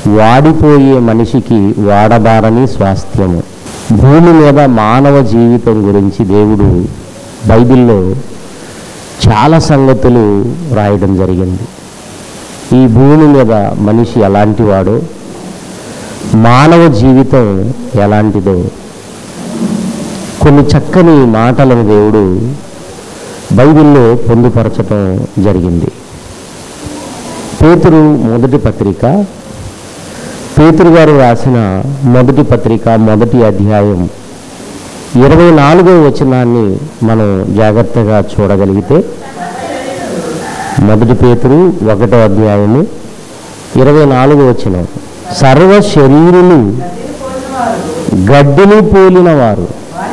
వాడిపోయే మనిషికి వాడబారని స్వాస్థ్యము భూమి మీద మానవ జీవితం గురించి దేవుడు బైబిల్లో చాలా సంగతులు రాయడం జరిగింది ఈ భూమి మీద మనిషి ఎలాంటి వాడో మానవ జీవితం ఎలాంటిదో కొన్ని చక్కని మాటలను దేవుడు బైబిల్లో పొందుపరచటం జరిగింది పేతురు మొదటి పత్రిక పేతురు గారు రాసిన మొదటి పత్రిక మొదటి అధ్యాయం ఇరవై నాలుగో వచనాన్ని మనం జాగ్రత్తగా చూడగలిగితే మొదటి పేతురు ఒకటో అధ్యాయము ఇరవై నాలుగో వచనం సర్వ శరీరులు గడ్డిని పోలిన వారు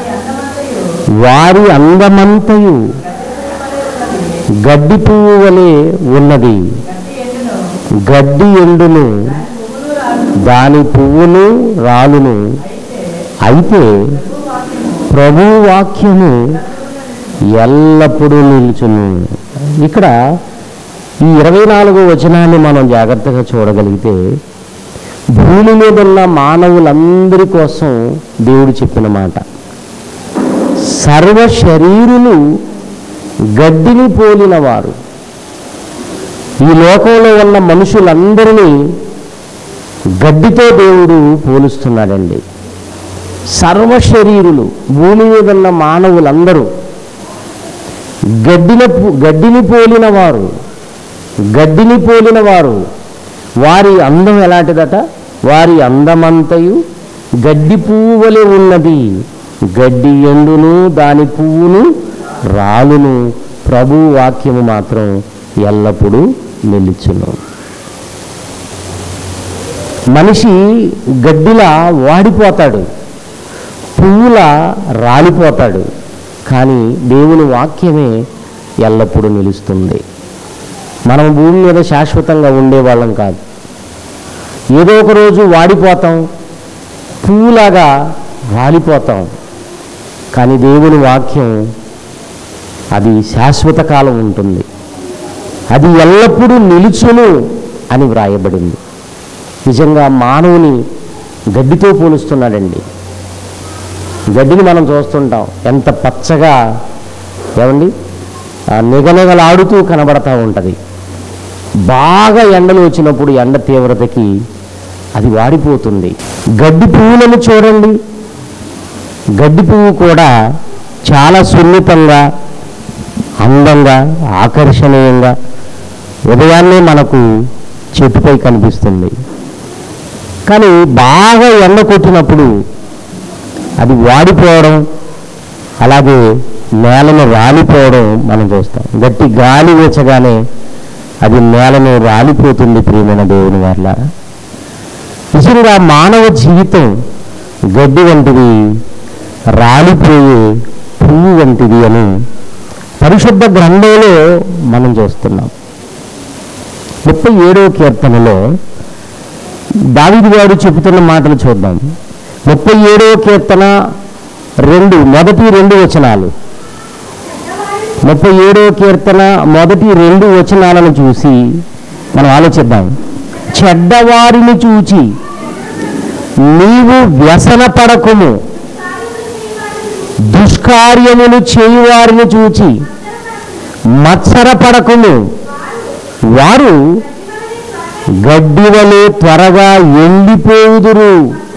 వారి అందమంతయు గడ్డి పువ్వు వలె ఉన్నది గడ్డి ఎండును దాని పువ్వును రాలును అయితే ప్రభు వాక్యము ఎల్లప్పుడూ నిలుచును ఇక్కడ ఈ ఇరవై నాలుగో వచనాన్ని మనం జాగ్రత్తగా చూడగలిగితే భూమి మీద ఉన్న మానవులందరి కోసం దేవుడు చెప్పిన మాట సర్వ శరీరులు గడ్డిని పోలిన వారు ఈ లోకంలో ఉన్న మనుషులందరినీ గడ్డితో దేవుడు పోలుస్తున్నాడండి సర్వ శరీరులు భూమి మీద ఉన్న మానవులందరూ గడ్డిన గడ్డిని పోలిన వారు గడ్డిని పోలిన వారు వారి అందం ఎలాంటిదట వారి అందమంతయు గడ్డి పువ్వు వలె ఉన్నది గడ్డి ఎండును దాని పువ్వును రాలును ప్రభు వాక్యము మాత్రం ఎల్లప్పుడూ నిలుచును మనిషి గడ్డిలా వాడిపోతాడు పువ్వులా రాలిపోతాడు కానీ దేవుని వాక్యమే ఎల్లప్పుడూ నిలుస్తుంది మనం భూమి మీద శాశ్వతంగా ఉండేవాళ్ళం కాదు ఏదో ఒక రోజు వాడిపోతాం పువ్వులాగా రాలిపోతాం కానీ దేవుని వాక్యం అది శాశ్వత కాలం ఉంటుంది అది ఎల్లప్పుడూ నిలుచును అని వ్రాయబడింది నిజంగా మానవుని గడ్డితో పోలుస్తున్నాడండి గడ్డిని మనం చూస్తుంటాం ఎంత పచ్చగా ఏమండి ఆ నిగనిగలాడుతూ కనబడతా ఉంటుంది బాగా ఎండలు వచ్చినప్పుడు ఎండ తీవ్రతకి అది వాడిపోతుంది గడ్డి పువ్వులను చూడండి గడ్డి పువ్వు కూడా చాలా సున్నితంగా అందంగా ఆకర్షణీయంగా ఉదయాన్నే మనకు చెట్టుపై కనిపిస్తుంది కానీ బాగా ఎండ కొట్టినప్పుడు అది వాడిపోవడం అలాగే నేలను రాలిపోవడం మనం చూస్తాం గట్టి గాలి వీచగానే అది నేలను రాలిపోతుంది ప్రియమైన దేవుని వల్ల నిజంగా మానవ జీవితం గడ్డి వంటిది రాలిపోయే పువ్వు వంటిది అని పరిశుద్ధ గ్రంథంలో మనం చూస్తున్నాం ముప్పై ఏడవ కీర్తనలో దావిది గారు చెబుతున్న మాటలు చూద్దాం ముప్పై ఏడవ కీర్తన రెండు మొదటి రెండు వచనాలు ముప్పై ఏడవ కీర్తన మొదటి రెండు వచనాలను చూసి మనం ఆలోచిద్దాం చెడ్డవారిని చూచి నీవు వ్యసన పడకుము దుష్కార్యములు చేయువారిని చూచి మత్సర పడకుము వారు గడ్డివలే త్వరగా ఎండిపోవుదురు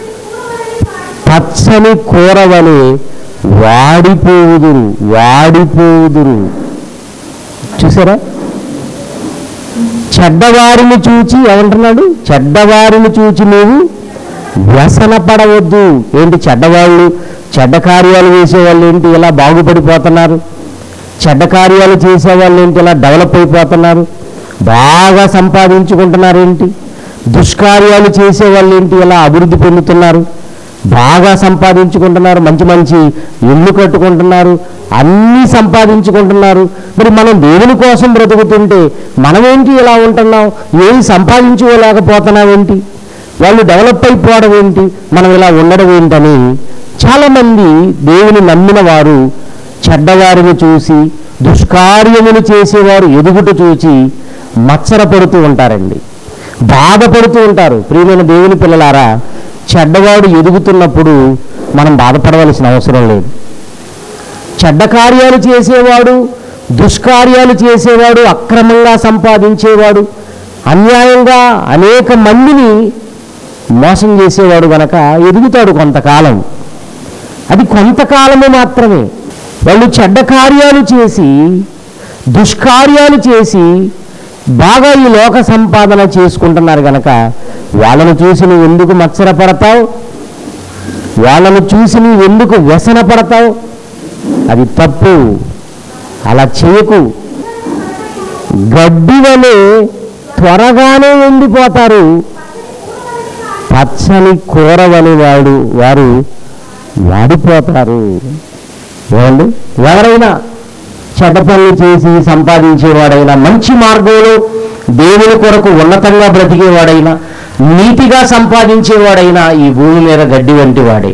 పచ్చని కూరవలే వాడిపోవుదురు వాడిపోవుదురు చూసారా చెడ్డవారిని చూచి ఏమంటున్నాడు చెడ్డవారిని చూచి నీవు వ్యసన పడవద్దు ఏంటి చెడ్డవాళ్ళు చెడ్డ కార్యాలు చేసేవాళ్ళు ఏంటి ఇలా బాగుపడిపోతున్నారు చెడ్డ కార్యాలు చేసేవాళ్ళు ఏంటి ఇలా డెవలప్ అయిపోతున్నారు బాగా సంపాదించుకుంటున్నారు ఏంటి దుష్కార్యాలు చేసేవాళ్ళు ఏంటి ఇలా అభివృద్ధి పొందుతున్నారు బాగా సంపాదించుకుంటున్నారు మంచి మంచి ఇల్లు కట్టుకుంటున్నారు అన్నీ సంపాదించుకుంటున్నారు మరి మనం దేవుని కోసం బ్రతుకుతుంటే మనమేంటి ఇలా ఉంటున్నాం ఏమి సంపాదించుకోలేకపోతున్నాం ఏంటి వాళ్ళు డెవలప్ అయిపోవడం ఏంటి మనం ఇలా ఉండడం ఏంటని చాలామంది దేవుని నమ్మిన వారు చెడ్డవారిని చూసి దుష్కార్యములు చేసేవారు ఎదుగుట చూచి మత్సరపడుతూ ఉంటారండి బాధపడుతూ ఉంటారు ప్రియమైన దేవుని పిల్లలారా చెడ్డవాడు ఎదుగుతున్నప్పుడు మనం బాధపడవలసిన అవసరం లేదు చెడ్డ కార్యాలు చేసేవాడు దుష్కార్యాలు చేసేవాడు అక్రమంగా సంపాదించేవాడు అన్యాయంగా అనేక మందిని మోసం చేసేవాడు గనక ఎదుగుతాడు కొంతకాలం అది కొంతకాలమే మాత్రమే వాళ్ళు చెడ్డ కార్యాలు చేసి దుష్కార్యాలు చేసి బాగా ఈ లోక సంపాదన చేసుకుంటున్నారు గనక వాళ్ళను చూసి నువ్వు ఎందుకు మత్సరపడతావు వాళ్ళను చూసి నువ్వు ఎందుకు వ్యసన పడతావు అది తప్పు అలా చేయకు గడ్డి వలె త్వరగానే ఎండిపోతారు పచ్చని కూరవని వాడు వారు వాడిపోతారు ఏమండి ఎవరైనా చెడ్డ పనులు చేసి సంపాదించేవాడైనా మంచి మార్గంలో దేవుని కొరకు ఉన్నతంగా బ్రతికేవాడైనా నీతిగా సంపాదించేవాడైనా ఈ భూమి మీద గడ్డి వంటి వాడే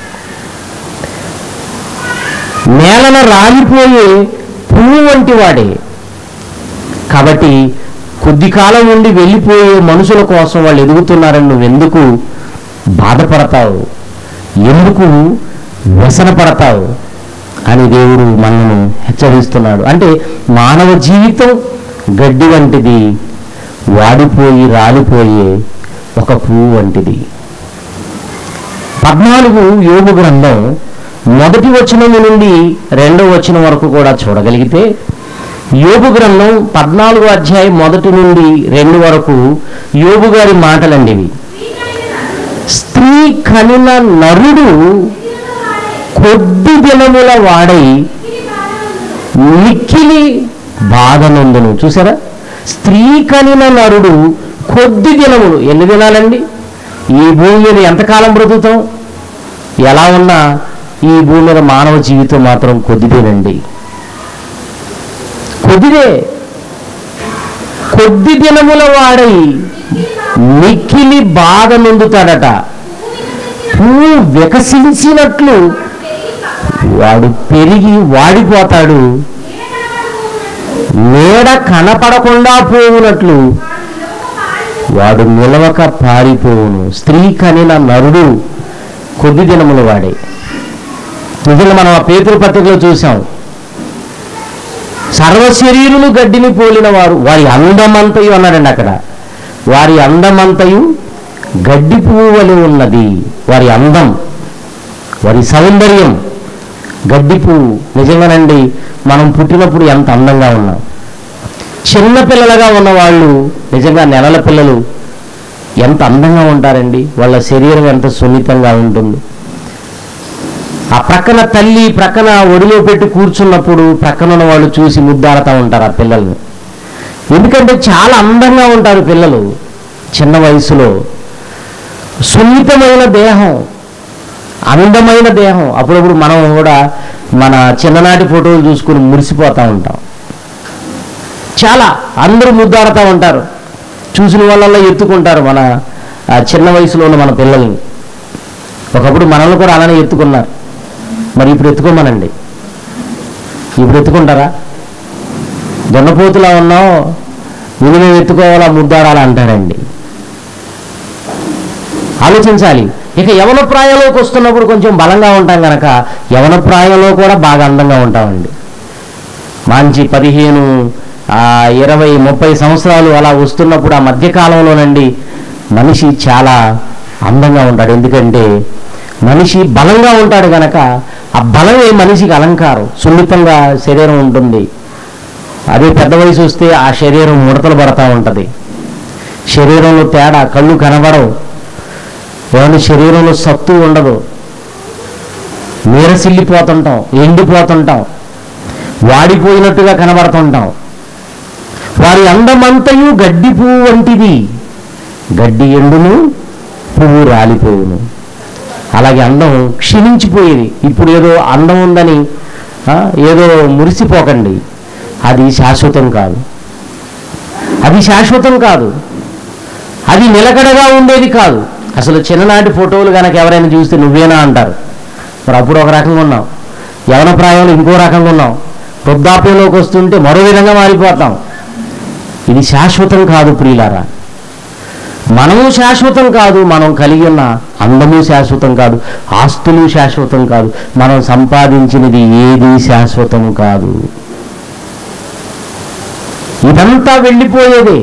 నేలన రాలిపోయే పువ్వు వంటి వాడే కాబట్టి కొద్ది కాలం నుండి వెళ్ళిపోయే మనుషుల కోసం వాళ్ళు ఎదుగుతున్నారని నువ్వు ఎందుకు బాధపడతావు ఎందుకు వ్యసన పడతావు అని దేవుడు మనను హెచ్చరిస్తున్నాడు అంటే మానవ జీవితం గడ్డి వంటిది వాడిపోయి రాలిపోయే ఒక పువ్వు వంటిది పద్నాలుగు యోగు గ్రంథం మొదటి వచనం నుండి రెండవ వచనం వరకు కూడా చూడగలిగితే యోగు గ్రంథం పద్నాలుగు అధ్యాయం మొదటి నుండి రెండు వరకు యోగు గారి మాటలండి ఇవి స్త్రీ కనిన నరుడు కొద్ది దినముల వాడై మిక్కిలి బాధనందును చూసారా స్త్రీ కనిన నరుడు కొద్ది దినములు ఎన్ని దినాలండి ఈ భూమి మీద ఎంతకాలం బ్రతుకుతాం ఎలా ఉన్నా ఈ భూమి మీద మానవ జీవితం మాత్రం కొద్దిదేనండి కొద్దిదే కొద్ది దినముల వాడై మిక్కిలి బాధ నొందుతాడట పువ్వు వికసించినట్లు వాడు పెరిగి వాడిపోతాడు నీడ కనపడకుండా పోవునట్లు వాడు నిలవక పారిపోవును స్త్రీ కనిన నరుడు కొద్ది దినములు వాడే నిజంగా మనం ఆ పేతురు పత్రికలో చూసాం సర్వశరీరులు గడ్డిని పోలిన వారు వారి అందమంతయు అన్నాడండి అక్కడ వారి అందమంతయు గడ్డి పువ్వు వలె ఉన్నది వారి అందం వారి సౌందర్యం గడ్డి పువ్వు నిజంగానండి మనం పుట్టినప్పుడు ఎంత అందంగా ఉన్నాం చిన్న పిల్లలుగా ఉన్న వాళ్ళు నిజంగా నెలల పిల్లలు ఎంత అందంగా ఉంటారండి వాళ్ళ శరీరం ఎంత సున్నితంగా ఉంటుంది ఆ ప్రక్కన తల్లి ప్రక్కన ఒడిలో పెట్టి కూర్చున్నప్పుడు ప్రక్కన ఉన్న వాళ్ళు చూసి ముద్దాడుతూ ఉంటారు ఆ పిల్లల్ని ఎందుకంటే చాలా అందంగా ఉంటారు పిల్లలు చిన్న వయసులో సున్నితమైన దేహం అందమైన దేహం అప్పుడప్పుడు మనం కూడా మన చిన్ననాటి ఫోటోలు చూసుకుని మురిసిపోతూ ఉంటాం చాలా అందరూ ముద్దాడుతూ ఉంటారు చూసిన వాళ్ళల్లో ఎత్తుకుంటారు మన ఆ చిన్న వయసులో ఉన్న మన పిల్లల్ని ఒకప్పుడు మనల్ని కూడా అలానే ఎత్తుకున్నారు మరి ఇప్పుడు ఎత్తుకోమనండి ఇప్పుడు ఎత్తుకుంటారా దున్నపోతులా ఉన్నావు ఇది మేము ఎత్తుకోవాలా ముద్దాడాలా అంటారండి ఆలోచించాలి ఇక యవన ప్రాయంలోకి వస్తున్నప్పుడు కొంచెం బలంగా ఉంటాం కనుక యవన ప్రాయంలో కూడా బాగా అందంగా ఉంటామండి మంచి పదిహేను ఆ, ఇరవై ముప్పై సంవత్సరాలు అలా వస్తున్నప్పుడు ఆ మధ్యకాలంలోనండి మనిషి చాలా అందంగా ఉంటాడు ఎందుకంటే మనిషి బలంగా ఉంటాడు గనక ఆ బలమే మనిషికి అలంకారం సున్నితంగా శరీరం ఉంటుంది అదే పెద్ద వయసు వస్తే ఆ శరీరం ముడతలు పడతా ఉంటుంది శరీరంలో తేడా కళ్ళు కనబడవు ఏమంటే శరీరంలో సత్తు ఉండదు నీరసిల్లిపోతుంటాం ఎండిపోతుంటాం వాడిపోయినట్టుగా కనబడుతుంటాం వారి అందమంతయు గడ్డి పువ్వు వంటిది గడ్డి ఎండును పువ్వు రాలిపోవును అలాగే అందం క్షీణించిపోయేది ఇప్పుడు ఏదో అందం ఉందని ఆ, ఏదో మురిసిపోకండి అది శాశ్వతం కాదు అది శాశ్వతం కాదు అది నిలకడగా ఉండేది కాదు అసలు చిన్ననాటి ఫోటోలు కనుక ఎవరైనా చూస్తే నువ్వేనా అంటారు మరి అప్పుడు ఒక రకంగా ఉన్నాం యవన ప్రాయంలో ఇంకో రకంగా ఉన్నాం వృద్ధాప్యంలోకి వస్తుంటే మరో విధంగా మారిపోతాం ఇది శాశ్వతం కాదు ప్రియులారా మనము శాశ్వతం కాదు మనం కలిగి ఉన్న అందము శాశ్వతం కాదు ఆస్తులు శాశ్వతం కాదు మనం సంపాదించినది ఏది శాశ్వతం కాదు ఇదంతా వెళ్ళిపోయేదే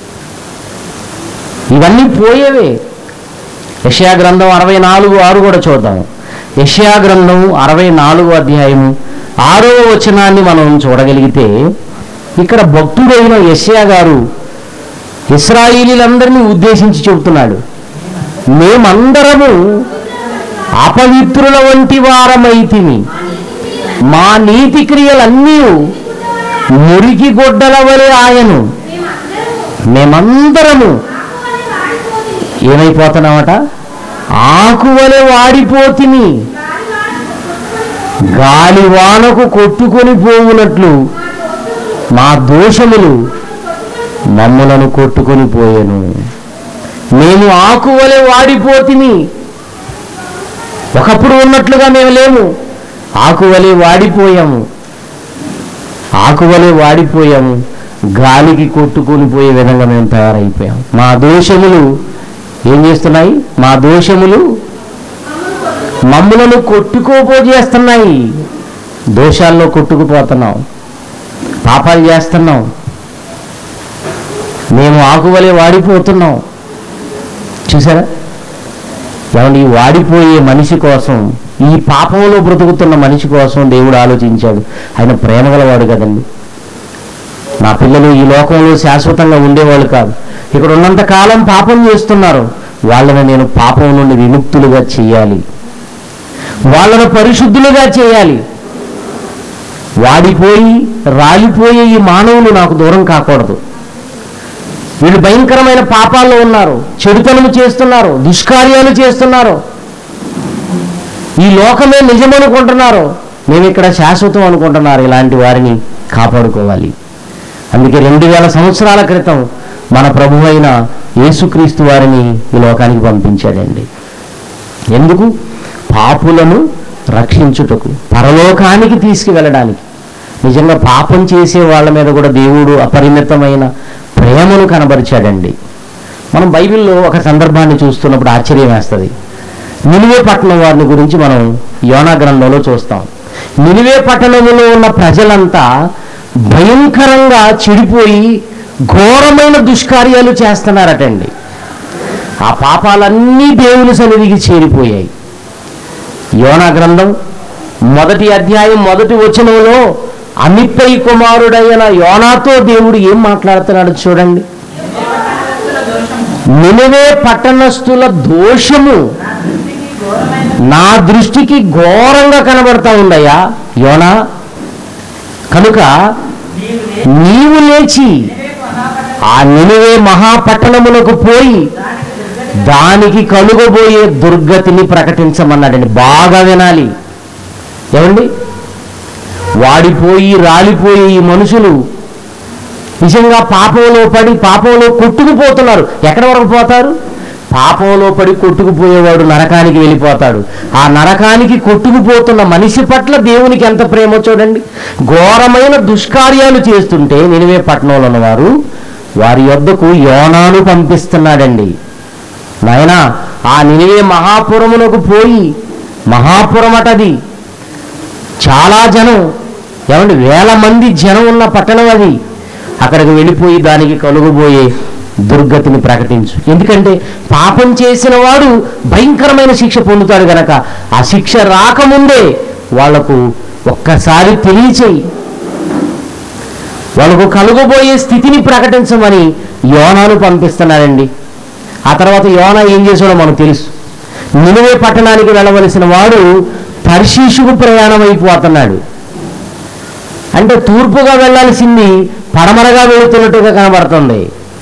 ఇవన్నీ పోయేవే యషయా గ్రంథం అరవై నాలుగు ఆరు కూడా చూద్దాం యషయా గ్రంథం అరవై నాలుగు అధ్యాయము ఆరో వచనాన్ని మనం చూడగలిగితే ఇక్కడ భక్తుడైన యషయా గారు ఇస్రాయిలీలందరినీ ఉద్దేశించి చెబుతున్నాడు మేమందరము అపవిత్రుల వంటి వారమైతిమి మా నీతి క్రియలన్నీ మురికి గొడ్డల వలె ఆయను మేమందరము ఏమైపోతున్నామట ఆకు వలె వాడిపోతిమి గాలివానకు కొట్టుకొని పోవునట్లు మా దోషములు మమ్మలను కొట్టుకొని పోయెను మేము ఆకు వలె వాడిపోతిమి ఒకప్పుడు ఉన్నట్లుగా మేము లేము ఆకు వలె వాడిపోయాము ఆకు వలె వాడిపోయాము గాలికి కొట్టుకొని పోయే విధంగా మేము తయారైపోయాం మా దోషములు ఏం చేస్తున్నాయి మా దోషములు మమ్ములను కొట్టుకోపోజేస్తున్నాయి దోషాల్లో కొట్టుకుపోతున్నాం పాపాలు చేస్తున్నాం మేము ఆకువలే వాడిపోతున్నాం చూసారా ఏమండి ఈ వాడిపోయే మనిషి కోసం ఈ పాపంలో బ్రతుకుతున్న మనిషి కోసం దేవుడు ఆలోచించాడు ఆయన ప్రేమ గలవాడు కదండి నా పిల్లలు ఈ లోకంలో శాశ్వతంగా ఉండేవాళ్ళు కాదు ఇక్కడ ఉన్నంత కాలం పాపం చేస్తున్నారు వాళ్ళని నేను పాపం నుండి విముక్తులుగా చేయాలి వాళ్ళను పరిశుద్ధులుగా చేయాలి వాడిపోయి రాలిపోయే ఈ మానవులు నాకు దూరం కాకూడదు వీళ్ళు భయంకరమైన పాపాల్లో ఉన్నారు చెడుతనము చేస్తున్నారు దుష్కార్యాలు చేస్తున్నారు ఈ లోకమే నిజమనుకుంటున్నారు మేము ఇక్కడ శాశ్వతం అనుకుంటున్నారు ఇలాంటి వారిని కాపాడుకోవాలి అందుకే రెండు వేల సంవత్సరాల క్రితం మన ప్రభు అయిన యేసుక్రీస్తు వారిని ఈ లోకానికి పంపించాడండి ఎందుకు పాపులను రక్షించుటకు పరలోకానికి తీసుకువెళ్ళడానికి నిజంగా పాపం చేసే వాళ్ళ మీద కూడా దేవుడు అపరిమితమైన ప్రేమను కనబరిచాడండి మనం బైబిల్లో ఒక సందర్భాన్ని చూస్తున్నప్పుడు ఆశ్చర్యం వేస్తుంది నినివే పట్టణం వారిని గురించి మనం యోనా గ్రంథంలో చూస్తాం నినివే పట్టణంలో ఉన్న ప్రజలంతా భయంకరంగా చెడిపోయి ఘోరమైన దుష్కార్యాలు చేస్తున్నారటండి ఆ పాపాలన్నీ దేవుని సన్నిధికి చేరిపోయాయి యోనా గ్రంథం మొదటి అధ్యాయం మొదటి వచనంలో అమిత్తై కుమారుడైన యోనాతో దేవుడు ఏం మాట్లాడుతున్నాడు చూడండి నినవే పట్టణస్థుల దోషము నా దృష్టికి ఘోరంగా కనబడతా ఉందయ్యా యోనా కనుక నీవు లేచి ఆ నినివే మహాపట్టణములకు పోయి దానికి కలుగబోయే దుర్గతిని ప్రకటించమన్నాడండి బాగా వినాలి ఏమండి వాడిపోయి రాలిపోయే ఈ మనుషులు నిజంగా పాపంలో పడి పాపంలో కొట్టుకుపోతున్నారు ఎక్కడ వరకు పోతారు పాపంలో పడి కొట్టుకుపోయేవాడు నరకానికి వెళ్ళిపోతాడు ఆ నరకానికి కొట్టుకుపోతున్న మనిషి పట్ల దేవునికి ఎంత ప్రేమో చూడండి ఘోరమైన దుష్కార్యాలు చేస్తుంటే నినివే పట్టణంలో ఉన్నవారు వారి యొద్దకు యోనాను పంపిస్తున్నాడండి నాయనా ఆ నినివే మహాపురమునకు పోయి మహాపురమటది చాలా జనం ఏమండి వేల మంది జనం ఉన్న పట్టణం అది అక్కడికి వెళ్ళిపోయి దానికి కలుగుబోయే దుర్గతిని ప్రకటించు ఎందుకంటే పాపం చేసిన వాడు భయంకరమైన శిక్ష పొందుతాడు గనక ఆ శిక్ష రాకముందే వాళ్లకు ఒక్కసారి తెలియచేయి వాళ్ళకు కలుగబోయే స్థితిని ప్రకటించమని యోనాను పంపిస్తున్నాడండి ఆ తర్వాత యోనా ఏం చేశాడో మనకు తెలుసు నిలువే పట్టణానికి వెళ్ళవలసిన వాడు తర్షీషుకు ప్రయాణం అయిపోతున్నాడు అంటే తూర్పుగా వెళ్ళాల్సింది పడమరగా వెళుతున్నట్టుగా కనబడుతుంది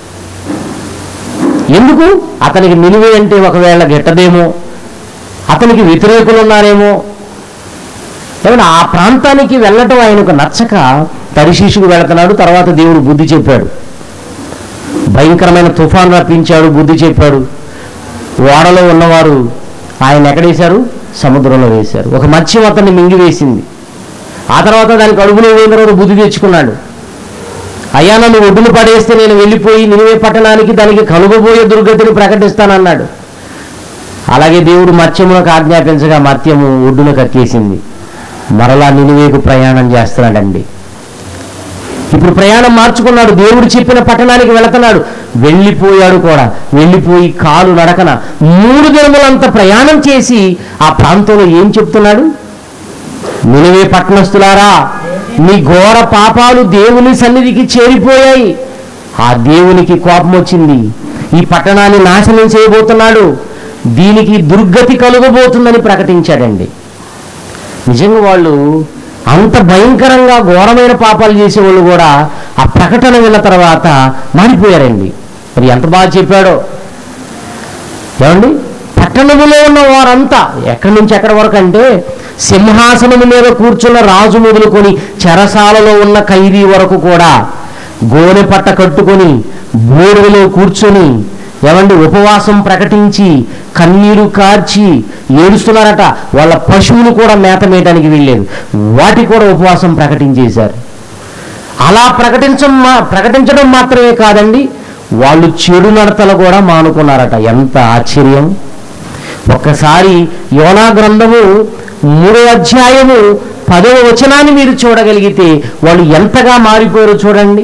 ఎందుకు అతనికి నిలువే అంటే ఒకవేళ గిట్టదేమో అతనికి వ్యతిరేకులు ఉన్నారేమో ఏమన్నా ఆ ప్రాంతానికి వెళ్ళటం ఆయనకు నచ్చక తరిశీషుకు వెళుతున్నాడు తర్వాత దేవుడు బుద్ధి చెప్పాడు భయంకరమైన తుఫాన్ రప్పించాడు బుద్ధి చెప్పాడు ఓడలో ఉన్నవారు ఆయన ఎక్కడేశారు సముద్రంలో వేశారు ఒక మత్స్యం అతన్ని మింగివేసింది ఆ తర్వాత దానికి అడుగులో పోయిన తర్వాత బుద్ధి తెచ్చుకున్నాడు అయ్యా నన్ను ఒడ్డును పడేస్తే నేను వెళ్ళిపోయి నినివే పట్టణానికి దానికి కలుగబోయే దుర్గతిని ప్రకటిస్తానన్నాడు అలాగే దేవుడు మత్స్యములకు ఆజ్ఞాపించగా మత్యము ఒడ్డున కక్కేసింది మరలా నినివేకు ప్రయాణం చేస్తున్నాడండి ఇప్పుడు ప్రయాణం మార్చుకున్నాడు దేవుడు చెప్పిన పట్టణానికి వెళుతున్నాడు వెళ్ళిపోయాడు కూడా వెళ్ళిపోయి కాలు నడకన మూడు దినములంత ప్రయాణం చేసి ఆ ప్రాంతంలో ఏం చెప్తున్నాడు నినివే పట్టణస్థులారా మీ ఘోర పాపాలు దేవుని సన్నిధికి చేరిపోయాయి ఆ దేవునికి కోపం వచ్చింది ఈ పట్టణాన్ని నాశనం చేయబోతున్నాడు దీనికి దుర్గతి కలుగబోతుందని ప్రకటించాడండి నిజంగా వాళ్ళు అంత భయంకరంగా ఘోరమైన పాపాలు చేసేవాళ్ళు కూడా ఆ ప్రకటన విన్న తర్వాత మారిపోయారండి మరి ఎంత బాగా చెప్పాడో ఏమండి పట్టణములో ఉన్న వారంతా ఎక్కడి నుంచి ఎక్కడి వరకు అంటే సింహాసనము మీద కూర్చున్న రాజు మొదలుకొని చెరసాలలో ఉన్న ఖైదీ వరకు కూడా గోనె పట్ట కట్టుకొని బోరులో కూర్చొని ఏమండి ఉపవాసం ప్రకటించి కన్నీరు కార్చి ఏడుస్తున్నారట వాళ్ళ పశువులు కూడా మేత మేయడానికి వీల్లేదు వాటి కూడా ఉపవాసం ప్రకటించేశారు అలా ప్రకటించం మా- ప్రకటించడం మాత్రమే కాదండి వాళ్ళు చెడు నడతలు కూడా మానుకున్నారట ఎంత ఆశ్చర్యం ఒక్కసారి యోనా గ్రంథము మూడో అధ్యాయము పదవ వచనాన్ని మీరు చూడగలిగితే వాళ్ళు ఎంతగా మారిపోయారో చూడండి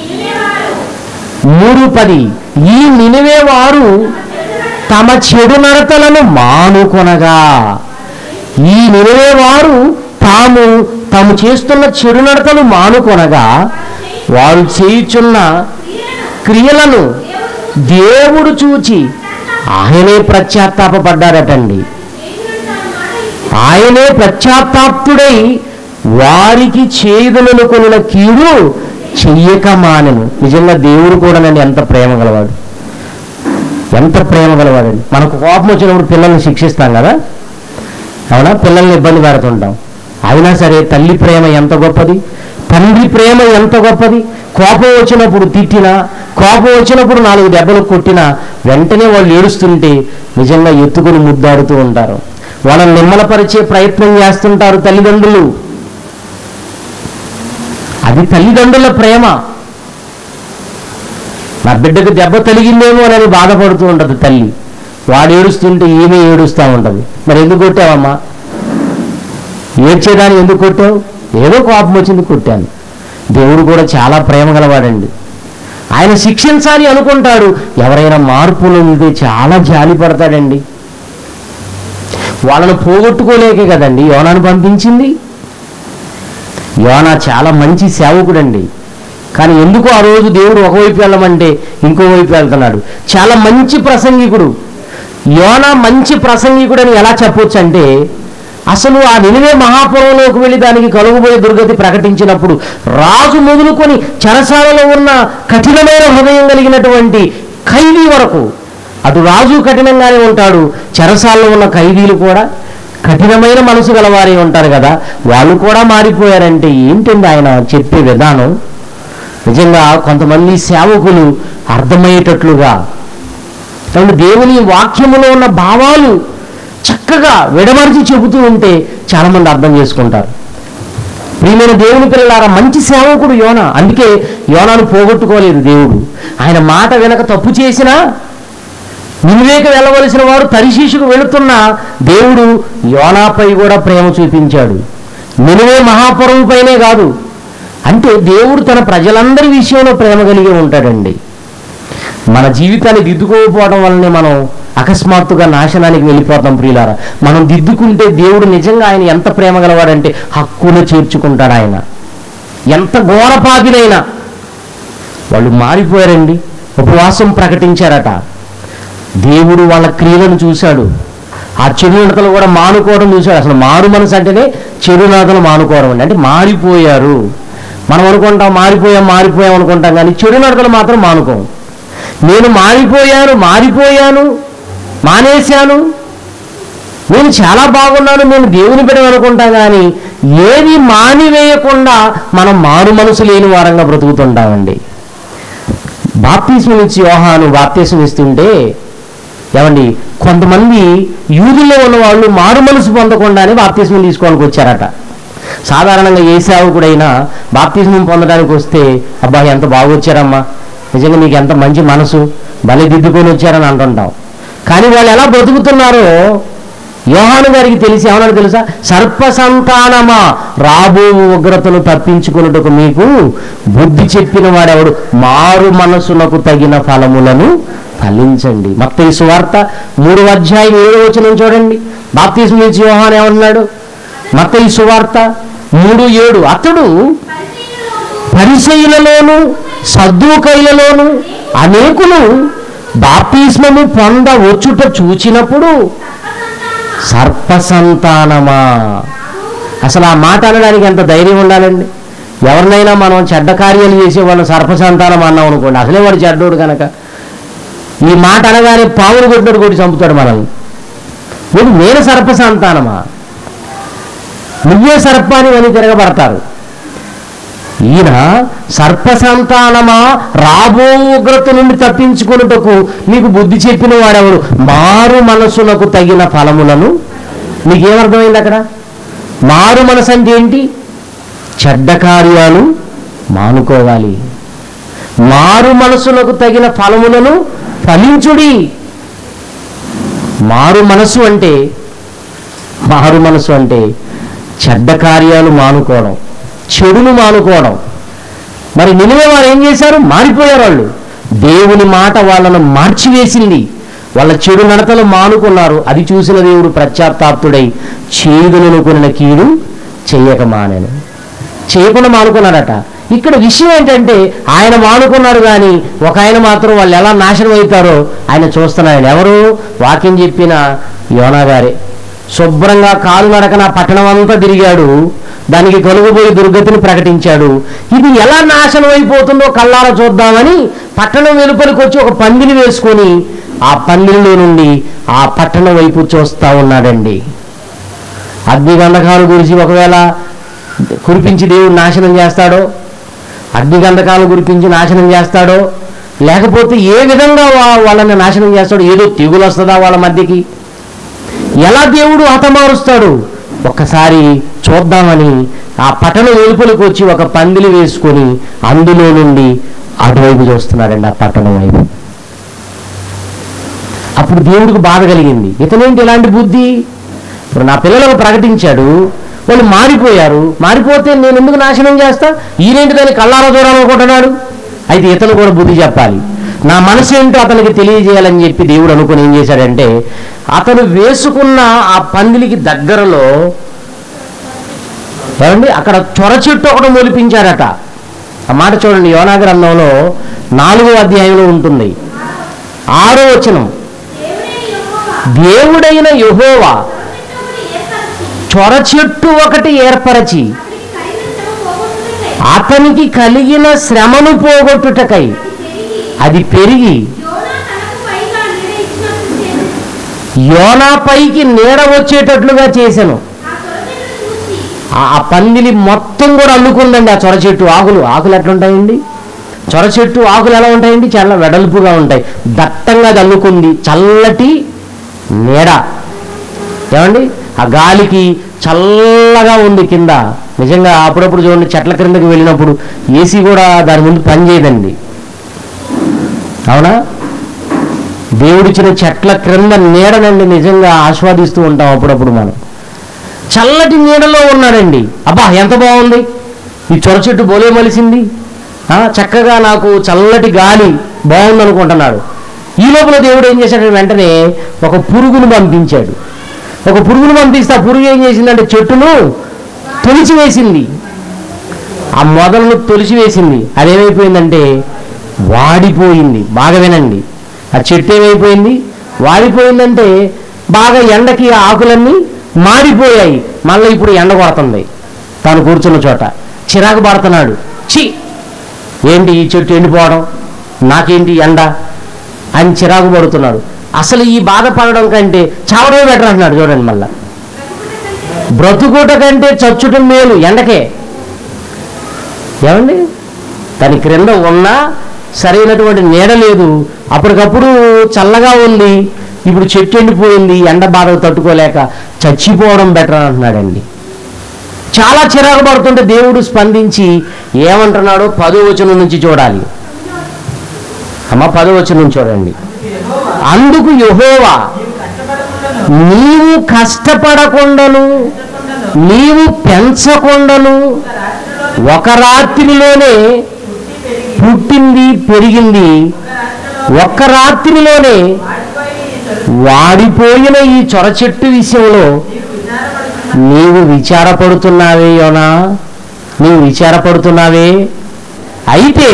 మూడు పది ఈ నినివే వారు తమ చెడు నడతలను మానుకొనగా ఈ నినివే వారు తాము తాము చేస్తున్న చెడు నడతలు మానుకొనగా వారు చేయుచున్న క్రియలను దేవుడు చూచి ఆయనే ప్రత్యాత్తాపడ్డారటండి ఆయనే పశ్చాత్తాప్తుడై వారికి చేదులను కొనిన కీడు చెయ్యక మానెను నిజంగా దేవుడు కూడా నన్ను ఎంత ప్రేమ గలవాడు ఎంత ప్రేమ గలవాడండి మనకు కోపం వచ్చినప్పుడు పిల్లల్ని శిక్షిస్తాం కదా అవునా పిల్లల్ని ఇబ్బంది పెడుతుంటాం అయినా సరే తల్లి ప్రేమ ఎంత గొప్పది తండ్రి ప్రేమ ఎంత గొప్పది కోపం వచ్చినప్పుడు తిట్టినా కోపం వచ్చినప్పుడు నాలుగు దెబ్బలు కొట్టినా వెంటనే వాళ్ళు ఏడుస్తుంటే నిజంగా ఎత్తుకుని ముద్దాడుతూ ఉంటారు వాళ్ళని నిమ్మలపరిచే ప్రయత్నం చేస్తుంటారు తల్లిదండ్రులు అది తల్లిదండ్రుల ప్రేమ నా బిడ్డకు దెబ్బ తగిలిందేమో అని బాధపడుతూ ఉంటుంది తల్లి వాడు ఏడుస్తుంటే ఈమె ఏడుస్తూ ఉంటుంది మరి ఎందుకు కొట్టావమ్మా ఏడ్చేదాన్ని ఎందుకు కొట్టావు ఏదో కోపం వచ్చింది కొట్టాను దేవుడు కూడా చాలా ప్రేమ గలవాడండి ఆయన శిక్షించాలి అనుకుంటాడు ఎవరైనా మార్పులు ఉంటే చాలా జాలి పడతాడండి వాళ్ళను పోగొట్టుకోలేకే కదండి యోనాను పంపించింది యోనా చాలా మంచి సేవకుడండి కానీ ఎందుకు ఆ రోజు దేవుడు ఒకవైపు వెళ్ళమంటే ఇంకోవైపు వెళ్తున్నాడు చాలా మంచి ప్రసంగికుడు యోనా మంచి ప్రసంగికుడు అని ఎలా చెప్పొచ్చు అంటే అసలు ఆ నినివే మహాపురంలోకి వెళ్ళి దానికి కలుగుబోయే దుర్గతి ప్రకటించినప్పుడు రాజు మొదలుకొని చెరసాలలో ఉన్న కఠినమైన హృదయం కలిగినటువంటి ఖైదీ వరకు అటు రాజు కఠినంగానే ఉంటాడు చెరసాలలో ఉన్న ఖైదీలు కూడా కఠినమైన మనసు గలవారే ఉంటారు కదా వాళ్ళు కూడా మారిపోయారంటే ఏంటండి ఆయన చెప్పే విధానం నిజంగా కొంతమంది సేవకులు అర్థమయ్యేటట్లుగా కాబట్టి దేవుని వాక్యములో ఉన్న భావాలు చక్కగా విడమరిచి చెబుతూ ఉంటే చాలామంది అర్థం చేసుకుంటారు ప్రియమైన దేవుని పిల్లలారా మంచి సేవకుడు యోన అందుకే యోనాను పోగొట్టుకోలేదు దేవుడు ఆయన మాట వెనక తప్పు చేసినా నివేక వెళ్ళవలసిన వారు తరిశీషుకు వెళుతున్న దేవుడు యోనాపై కూడా ప్రేమ చూపించాడు నినివే మహాపురం పైనే కాదు అంటే దేవుడు తన ప్రజలందరి విషయంలో ప్రేమ కలిగి ఉంటాడండి మన జీవితాన్ని దిద్దుకోకపోవడం వల్లనే మనం అకస్మాత్తుగా నాశనానికి వెళ్ళిపోతాం ప్రియులారా మనం దిద్దుకుంటే దేవుడు నిజంగా ఆయన ఎంత ప్రేమ గలవాడంటే హక్కును చేర్చుకుంటాడు ఆయన ఎంత ఘోరపాపినైనా వాళ్ళు మారిపోయారండి ఉపవాసం ప్రకటించారట దేవుడు వాళ్ళ క్రియలను చూశాడు ఆ చెడు నడతలు కూడా మానుకోవడం చూశాడు అసలు మారు మనసు అంటేనే చెడు నడతలు మానుకోవడం అండి అంటే మారిపోయారు మనం అనుకుంటాం మారిపోయాం మారిపోయాం అనుకుంటాం కానీ చెడు నడతలు మాత్రం మానుకోం నేను మారిపోయాను మారిపోయాను మానేశాను నేను చాలా బాగున్నాను నేను దేవుని బిడ్డ అనుకుంటాం కానీ ఏది మానివేయకుండా మనం మారు మనసు లేని వారంగా బ్రతుకుతుంటామండి బాప్తీసం ఇచ్చి యోహాను బాప్తీసం ఇస్తుంటే ఏమండి కొంతమంది యూదుల్లో ఉన్న వాళ్ళు మారు మనసు పొందకుండానే బాప్తీసం తీసుకోవడానికి వచ్చారట సాధారణంగా ఏ సేవకుడైనా బాప్తిజం పొందడానికి వస్తే అబ్బా ఎంత బాగా వచ్చారమ్మా నిజంగా నీకు ఎంత మంచి మనసు బలి దిద్దుకొని వచ్చారని అంటుంటాం కానీ వాళ్ళు ఎలా బ్రతుకుతున్నారో యోహాను గారికి తెలిసి ఏమన్నా తెలుసా సర్ప సంతానమా రాబో ఉగ్రతను తప్పించుకున్నట్టుకు మీకు బుద్ధి చెప్పిన వాడెవడు మారు మనసునకు తగిన ఫలములను ఫలించండి మొత్తం ఈ సువార్త మూడు అధ్యాయం ఏడు వచనం చూడండి బాప్తిజం ఇచ్చి యోహాన్ ఏమన్నాడు మొత్తం ఈ సువార్త మూడు ఏడు అతడు పరిశైలలోను సద్దుకైలలోను అనేకులు బాప్తిస్మము పొంద వచ్చుట చూచినప్పుడు సర్ప సంతానమా అసలు ఆ మాట అనడానికి ఎంత ధైర్యం ఉండాలండి ఎవరినైనా మనం చెడ్డ కార్యాలు చేసే వాళ్ళని సర్ప సంతానం అన్నాం అనుకోండి అసలే వాడు చెడ్డోడు కనుక ఈ మాట అనగానే పావులు కొట్టినట్టు కొట్టి చంపుతాడు మనల్ని వీడు నేను సర్ప సంతానమా నువ్వే సర్పాని అని తిరగబడతారు ఈయన సర్ప సంతానమా రాబో ఉగ్రత నుండి తప్పించుకున్నటకు నీకు బుద్ధి చెప్పిన వాడెవడు మారు మనసునకు తగిన ఫలములను నీకేమర్థమైంది అక్కడ మారు మనసు అంటే ఏంటి చెడ్డ కార్యాలు మానుకోవాలి మారు మనసునకు తగిన ఫలములను ఫలించుడి మారు మనసు అంటే మారు మనసు అంటే చెడ్డ కార్యాలు మానుకోవడం చెడును మానుకోవడం మరి నిలువ వారు ఏం చేశారు మారిపోయారు వాళ్ళు దేవుని మాట వాళ్ళను మార్చివేసింది వాళ్ళ చెడు నడతలు మానుకున్నారు అది చూసిన దేవుడు ప్రత్యాప్తాప్తుడై చేదులను కొనిన కీడు చెయ్యక మానను చేయకుండా మానుకున్నాడట ఇక్కడ విషయం ఏంటంటే ఆయన మానుకున్నాడు కానీ ఒక ఆయన మాత్రం వాళ్ళు ఎలా నాశనం అవుతారో ఆయన చూస్తున్నాడు ఎవరు వాక్యం చెప్పిన యోనా గారే శుభ్రంగా కాలు నడకన పట్టణం అంతా తిరిగాడు దానికి కలుగుపోయి దుర్గతిని ప్రకటించాడు ఇది ఎలా నాశనం అయిపోతుందో కళ్ళార చూద్దామని పట్టణం వెలుపలికి వచ్చి ఒక పందిని వేసుకొని ఆ పందిరిలో నుండి ఆ పట్టణం వైపు చూస్తా ఉన్నాడండి అగ్ని గంధకాలు గురించి ఒకవేళ కురిపించి దేవుడు నాశనం చేస్తాడో అగ్ని గంధకాలు కురిపించి నాశనం చేస్తాడో లేకపోతే ఏ విధంగా వా- వాళ్ళని నాశనం చేస్తాడో ఏదో తెగులు వస్తుందా వాళ్ళ మధ్యకి ఎలా దేవుడు హతమారుస్తాడు ఒక్కసారి చూద్దామని ఆ పట్టణ వెలుపలికి వచ్చి ఒక పందిలి వేసుకొని అందులో నుండి అటువైపు చూస్తున్నాడండి ఆ పట్టణం వైపు అప్పుడు దేవుడికి బాధ కలిగింది ఇతనేంటి ఇలాంటి బుద్ధి ఇప్పుడు నా పిల్లలకు ప్రకటించాడు వాళ్ళు మారిపోయారు మారిపోతే నేను ఎందుకు నాశనం చేస్తా ఈయనేంటి దాన్ని కళ్ళారా దూరాలనుకుంటున్నాడు అయితే ఇతను కూడా బుద్ధి చెప్పాలి నా మనసు ఏంటో అతనికి తెలియజేయాలని చెప్పి దేవుడు అనుకుని ఏం చేశాడంటే అతను వేసుకున్న ఆ పందిలికి దగ్గరలో ఏమండి అక్కడ చొర చెట్టు ఒకటి మొలిపించారట ఆ మాట చూడండి యోనా గ్రంథంలో నాలుగో అధ్యాయంలో ఉంటుంది ఆరో వచనం దేవుడైన యెహోవా చొర చెట్టు ఒకటి ఏర్పరచి అతనికి కలిగిన శ్రమను పోగొట్టుటకై అది పెరిగి యోనా పైకి నీడ వచ్చేటట్లుగా చేశాను ఆ ఆ పందిలి మొత్తం కూడా అల్లుకుందండి ఆ చొర చెట్టు ఆకులు ఆకులు ఎట్లుంటాయండి చొర చెట్టు ఆకులు ఎలా ఉంటాయండి చాలా వెడల్పుగా ఉంటాయి దట్టంగా అది అల్లుకుంది చల్లటి నీడ ఏమండి ఆ గాలికి చల్లగా ఉంది కింద నిజంగా అప్పుడప్పుడు చూడండి చెట్ల క్రిందకి వెళ్ళినప్పుడు ఏసీ కూడా దాని ముందు పనిచేయదండి అవునా దేవుడిచ్చిన చెట్ల క్రింద నీడనండి నిజంగా ఆస్వాదిస్తూ ఉంటాం అప్పుడప్పుడు మనం చల్లటి నీడలో ఉన్నాడండి అబ్బా ఎంత బాగుంది ఈ చొర చెట్టు బోలే మలిసింది ఆ, చక్కగా నాకు చల్లటి గాలి బాగుంది అనుకుంటున్నాడు ఈ లోపల దేవుడు ఏం చేశాడు వెంటనే ఒక పురుగును పంపించాడు ఒక పురుగును పంపిస్తే ఆ పురుగు ఏం చేసిందంటే చెట్టును తొలిచి వేసింది ఆ మొదలను తొలిచి వేసింది అదేమైపోయిందంటే వాడిపోయింది బాగా వినండి ఆ చెట్టు ఏమైపోయింది వాడిపోయిందంటే బాగా ఎండకి ఆ ఆకులన్నీ మాడిపోయాయి మళ్ళీ ఇప్పుడు ఎండ కొడుతుంది తాను కూర్చున్న చోట చిరాకు పడుతున్నాడు చి ఏంటి ఈ చెట్టు ఎండిపోవడం నాకేంటి ఎండ అని చిరాకు పడుతున్నాడు అసలు ఈ బాధపడడం కంటే చావడమే బెటర్ అంటున్నాడు చూడండి మళ్ళా బ్రతుకుట కంటే చచ్చుటం మేలు ఎండకే ఏమండి దాని క్రింద ఉన్నా సరైనటువంటి నీడ లేదు అప్పటికప్పుడు చల్లగా ఉంది ఇప్పుడు చెట్టు ఎండిపోయింది ఎండ బాధ తట్టుకోలేక చచ్చిపోవడం బెటర్ అంటున్నాడండి చాలా చిరాకు పడుతుంటే దేవుడు స్పందించి ఏమంటున్నాడో పదో వచనం నుంచి చూడాలి అమ్మ పదో వచనం నుంచి చూడండి అందుకు యెహోవా నీవు కష్టపడకుండాను నీవు పెంచకుండాను ఒక రాత్రిలోనే పుట్టింది పెరిగింది ఒక్క రాత్రిలోనే వాడిపోయిన ఈ చొర చెట్టు విషయంలో నీవు విచారపడుతున్నావే యోనా నీవు విచారపడుతున్నావే అయితే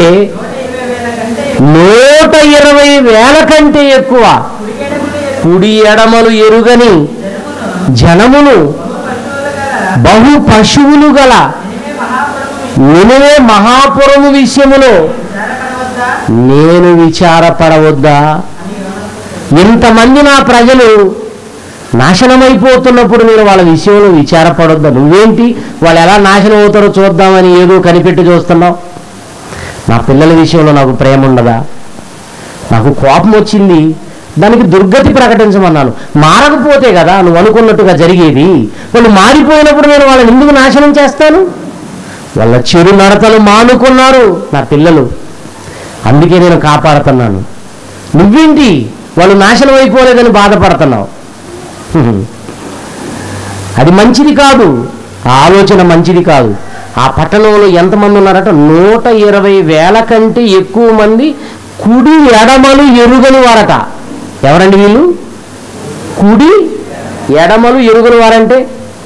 నూట ఇరవై వేల కంటే ఎక్కువ కుడి ఎడమలు ఎరుగని జనమును బహు పశువులు గల నినవే మహాపురము విషయములో నేను విచారపడవద్దా ఇంతమంది నా ప్రజలు నాశనమైపోతున్నప్పుడు నేను వాళ్ళ విషయంలో విచారపడొద్దా నువ్వేంటి వాళ్ళు ఎలా నాశనం అవుతారో చూద్దామని ఏదో కనిపెట్టి చూస్తున్నావు నా పిల్లల విషయంలో నాకు ప్రేమ ఉండదా నాకు కోపం వచ్చింది దానికి దుర్గతి ప్రకటించమన్నాను మారకపోతే కదా నువ్వు అనుకున్నట్టుగా జరిగేది వాళ్ళు మారిపోయినప్పుడు నేను వాళ్ళని ఎందుకు నాశనం చేస్తాను వాళ్ళ చెడు నడతలు మానుకున్నారు నా పిల్లలు అందుకే నేను కాపాడుతున్నాను నువ్వేంటి వాళ్ళు నాశనం అయిపోలేదని బాధపడుతున్నావు హ్మ్. అది మంచిది కాదు ఆ ఆలోచన మంచిది కాదు ఆ పట్టణంలో ఎంతమంది ఉన్నారట నూట ఇరవై వేల కంటే ఎక్కువ మంది కుడి ఎడమలు ఎరుగని వారట ఎవరండి వీళ్ళు కుడి ఎడమలు ఎరుగని వారంటే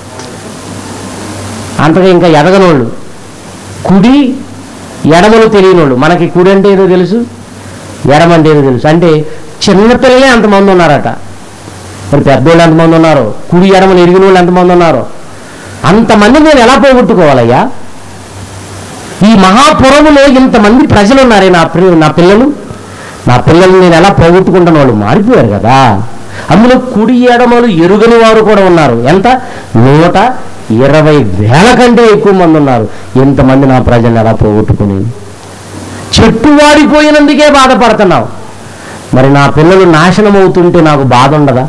అంతగా ఇంకా ఎదగనోళ్ళు కుడి ఎడమలు తెలియనోళ్ళు మనకి కుడి అంటే ఏదో తెలుసు ఎడమ అంటే ఏదో తెలుసు అంటే చిన్నపిల్లలే అంతమంది ఉన్నారట మరి పెద్దోళ్ళు ఎంతమంది ఉన్నారు కుడి ఎడమలు ఎరిగిన వాళ్ళు ఎంతమంది ఉన్నారు అంతమంది నేను ఎలా పోగొట్టుకోవాలయ్యా ఈ మహాపురములో ఇంతమంది ప్రజలు ఉన్నారే నా ప్రి- నా పిల్లలు నా పిల్లలు నేను ఎలా పోగొట్టుకుంటున్న వాళ్ళు మారిపోయారు కదా అందులో కుడి ఎడమలు ఎరుగని వారు కూడా ఉన్నారు ఎంత నూట ఇరవై వేల కంటే ఎక్కువ మంది ఉన్నారు ఇంతమంది నా ప్రజలు ఎలా పోగొట్టుకుని చెట్టు వాడిపోయినందుకే బాధపడుతున్నావు మరి నా పిల్లలు నాశనం అవుతుంటే నాకు బాధ ఉండదా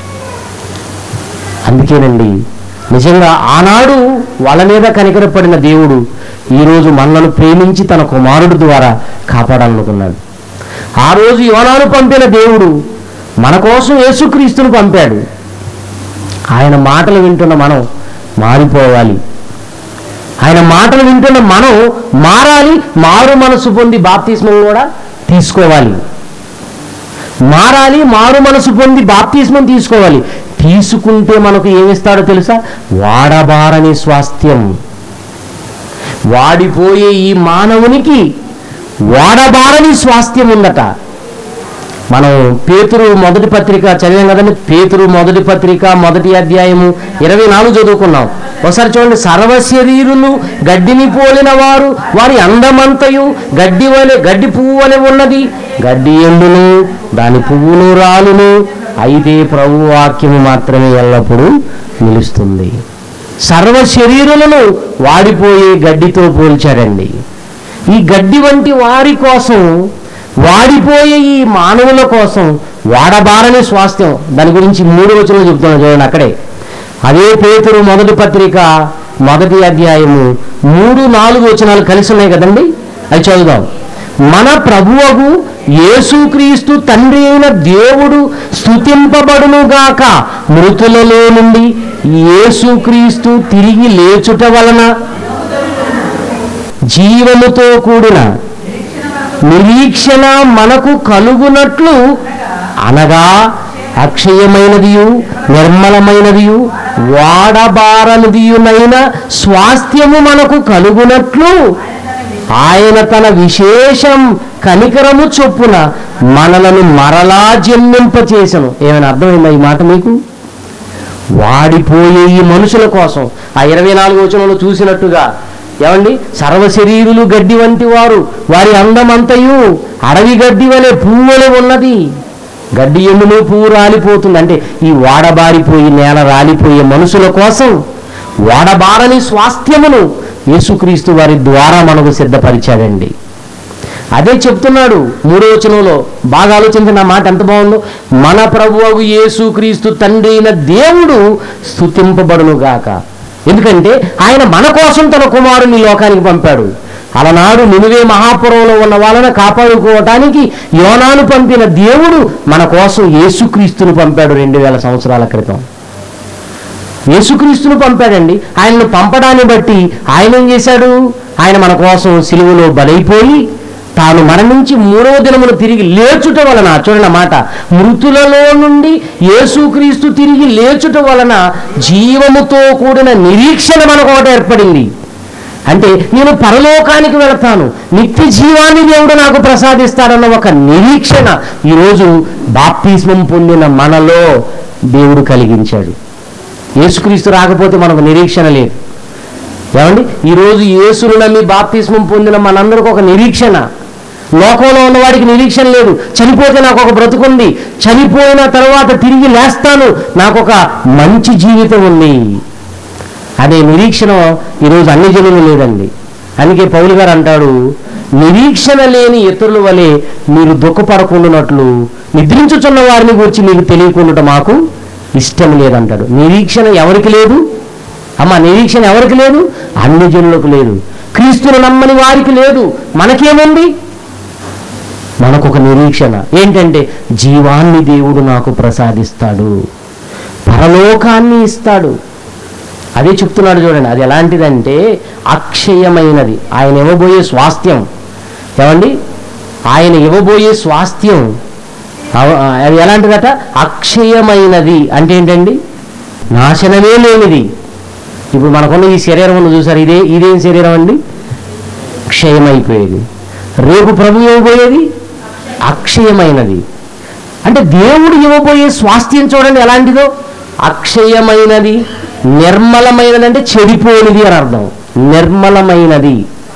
అందుకేనండి నిజంగా ఆనాడు వాళ్ళ మీద కనికరపడిన దేవుడు ఈరోజు మనలను ప్రేమించి తన కుమారుడు ద్వారా కాపాడాలనుకున్నాడు ఆ రోజు యోనాను పంపిన దేవుడు మన కోసం యేసుక్రీస్తును పంపాడు ఆయన మాటలు వింటున్న మనం మారిపోవాలి ఆయన మాటలు వింటున్న మనం మారాలి మారు మనసు పొంది బాప్తిస్మం కూడా తీసుకోవాలి మారాలి మారు మనసు పొంది బాప్తిస్మం తీసుకోవాలి తీసుకుంటే మనకు ఏమిస్తాడో తెలుసా వాడబారని స్వాస్థ్యం వాడిపోయే ఈ మానవునికి వాడబారని స్వాస్థ్యం ఉందట మనం పేతురు మొదటి పత్రిక చదివాం కదండి పేతురు మొదటి పత్రిక మొదటి అధ్యాయము ఇరవై నాలుగు చదువుకున్నాం ఒకసారి చూడండి సర్వ శరీరులు గడ్డిని పోలిన వారు వారి అందమంతయు గడ్డి వలె గడ్డి పువ్వు వలె ఉన్నది గడ్డి ఎండును దాని పువ్వును రాలును అయితే ప్రభు వాక్యము మాత్రమే ఎల్లప్పుడూ నిలుస్తుంది సర్వ శరీరులను వాడిపోయే గడ్డితో పోల్చారండి ఈ గడ్డి వంటి వారి కోసం వాడిపోయే ఈ మానవుల కోసం వాడబారని స్వాస్థ్యం దాని గురించి మూడు వచనాలు చెప్తున్నాను చూడండి అక్కడే అదే పేతురు మొదటి పత్రిక మొదటి అధ్యాయము మూడు నాలుగు వచనాలు కలిసి ఉన్నాయి కదండి అవి చదువుదాం మన ప్రభువగు యేసుక్రీస్తు తండ్రి అయిన దేవుడు స్తుతింపబడునుగాక మృతులలో నుండి యేసుక్రీస్తు తిరిగి లేచుట వలన జీవముతో కూడిన నిరీక్షణ మనకు కలుగునట్లు అనగా అక్షయమైనదియు నిర్మలమైనదియు వాడబారనిదియునైన స్వాస్థ్యము మనకు కలుగునట్లు ఆయన తన విశేషం కనికరము చొప్పున మనలను మరలా జన్మింపచేసను ఏమైనా అర్థమైందా ఈ మాట మీకు వాడిపోయే ఈ మనుషుల కోసం ఆ ఇరవై నాలుగు వచనంలో చూసినట్టుగా ఏమండి సర్వ శరీరులు గడ్డి వంటి వారు వారి అందమంతయు అడవి గడ్డి వలె పువ్వు వలె ఉన్నది గడ్డి ఎమ్ములు పువ్వు రాలిపోతుంది అంటే ఈ వాడబారిపోయి నేల రాలిపోయే మనుషుల కోసం వాడబారని స్వాస్థ్యమును యేసుక్రీస్తు వారి ద్వారా మనకు సిద్ధపరిచాడండి అదే చెప్తున్నాడు మూడో వచనంలో బాగా ఆలోచించిన నా మాట ఎంత బాగుందో మన ప్రభువు యేసుక్రీస్తు తండ్రి అయిన దేవుడు స్థుతింపబడును గాక ఎందుకంటే ఆయన మన కోసం తన కుమారుని ఈ లోకానికి పంపాడు అలనాడు నినువే మహాపురంలో ఉన్న వాళ్ళని కాపాడుకోవటానికి యోనాను పంపిన దేవుడు మన కోసం యేసుక్రీస్తును పంపాడు రెండు వేల సంవత్సరాల క్రితం యేసుక్రీస్తును పంపాడండి ఆయనను పంపడాన్ని బట్టి ఆయన ఏం చేశాడు ఆయన మన కోసం సిలువలో బలైపోయి తాను మరణించి మూడవ దినమును తిరిగి లేచుట వలన చూడండి ఆ మాట మృతులలో నుండి యేసుక్రీస్తు తిరిగి లేచుట వలన జీవముతో కూడిన నిరీక్షణ మనకు ఒకటి ఏర్పడింది అంటే నేను పరలోకానికి వెళతాను నిత్య జీవాన్ని దేవుడు నాకు ప్రసాదిస్తాడన్న ఒక నిరీక్షణ ఈరోజు బాప్తిస్మం పొందిన మనలో దేవుడు కలిగించాడు యేసుక్రీస్తు రాకపోతే మనకు నిరీక్షణ లేదు ఏమండి ఈరోజు యేసును నమ్మి బాప్తిస్మం పొందిన మనందరికి ఒక నిరీక్షణ లోకంలో ఉన్నవాడికి నిరీక్షణ లేదు చనిపోతే నాకు ఒక బ్రతుకుంది చనిపోయిన తర్వాత తిరిగి లేస్తాను నాకు ఒక మంచి జీవితం ఉంది అనే నిరీక్షణ ఈరోజు అన్ని జనులు లేదండి అందుకే పౌలు గారు అంటాడు నిరీక్షణ లేని ఇతరుల వలె మీరు దుఃఖపడకుండానట్లు నిద్రించుచున్న వారిని గురించి మీకు తెలియకుండా మాకు ఇష్టం లేదంటాడు నిరీక్షణ ఎవరికి లేదు అమ్మ నిరీక్షణ ఎవరికి లేదు అన్ని జనులకు లేదు క్రీస్తును నమ్మని వారికి లేదు మనకేముంది మనకు ఒక నిరీక్షణ ఏంటంటే జీవాన్ని దేవుడు నాకు ప్రసాదిస్తాడు పరలోకాన్ని ఇస్తాడు అదే చెప్తున్నాడు చూడండి అది ఎలాంటిదంటే అక్షయమైనది ఆయన ఇవ్వబోయే స్వాస్థ్యం ఏమండి ఆయన ఇవ్వబోయే స్వాస్థ్యం అవ- అది ఎలాంటిదట అక్షయమైనది అంటే ఏంటండి నాశనమే లేనిది ఇప్పుడు మనకున్న ఈ శరీరం ఉంది చూసారు ఇదే ఇదేం శరీరం అండి క్షయమైపోయేది రేపు ప్రభు ఇవ్వబోయేది అక్షయమైనది అంటే దేవుడు ఇవ్వబోయే స్వాస్థ్యం చూడండి ఎలాంటిదో అక్షయమైనది నిర్మలమైనది అంటే చెడిపోనిది అని అర్థం నిర్మలమైనది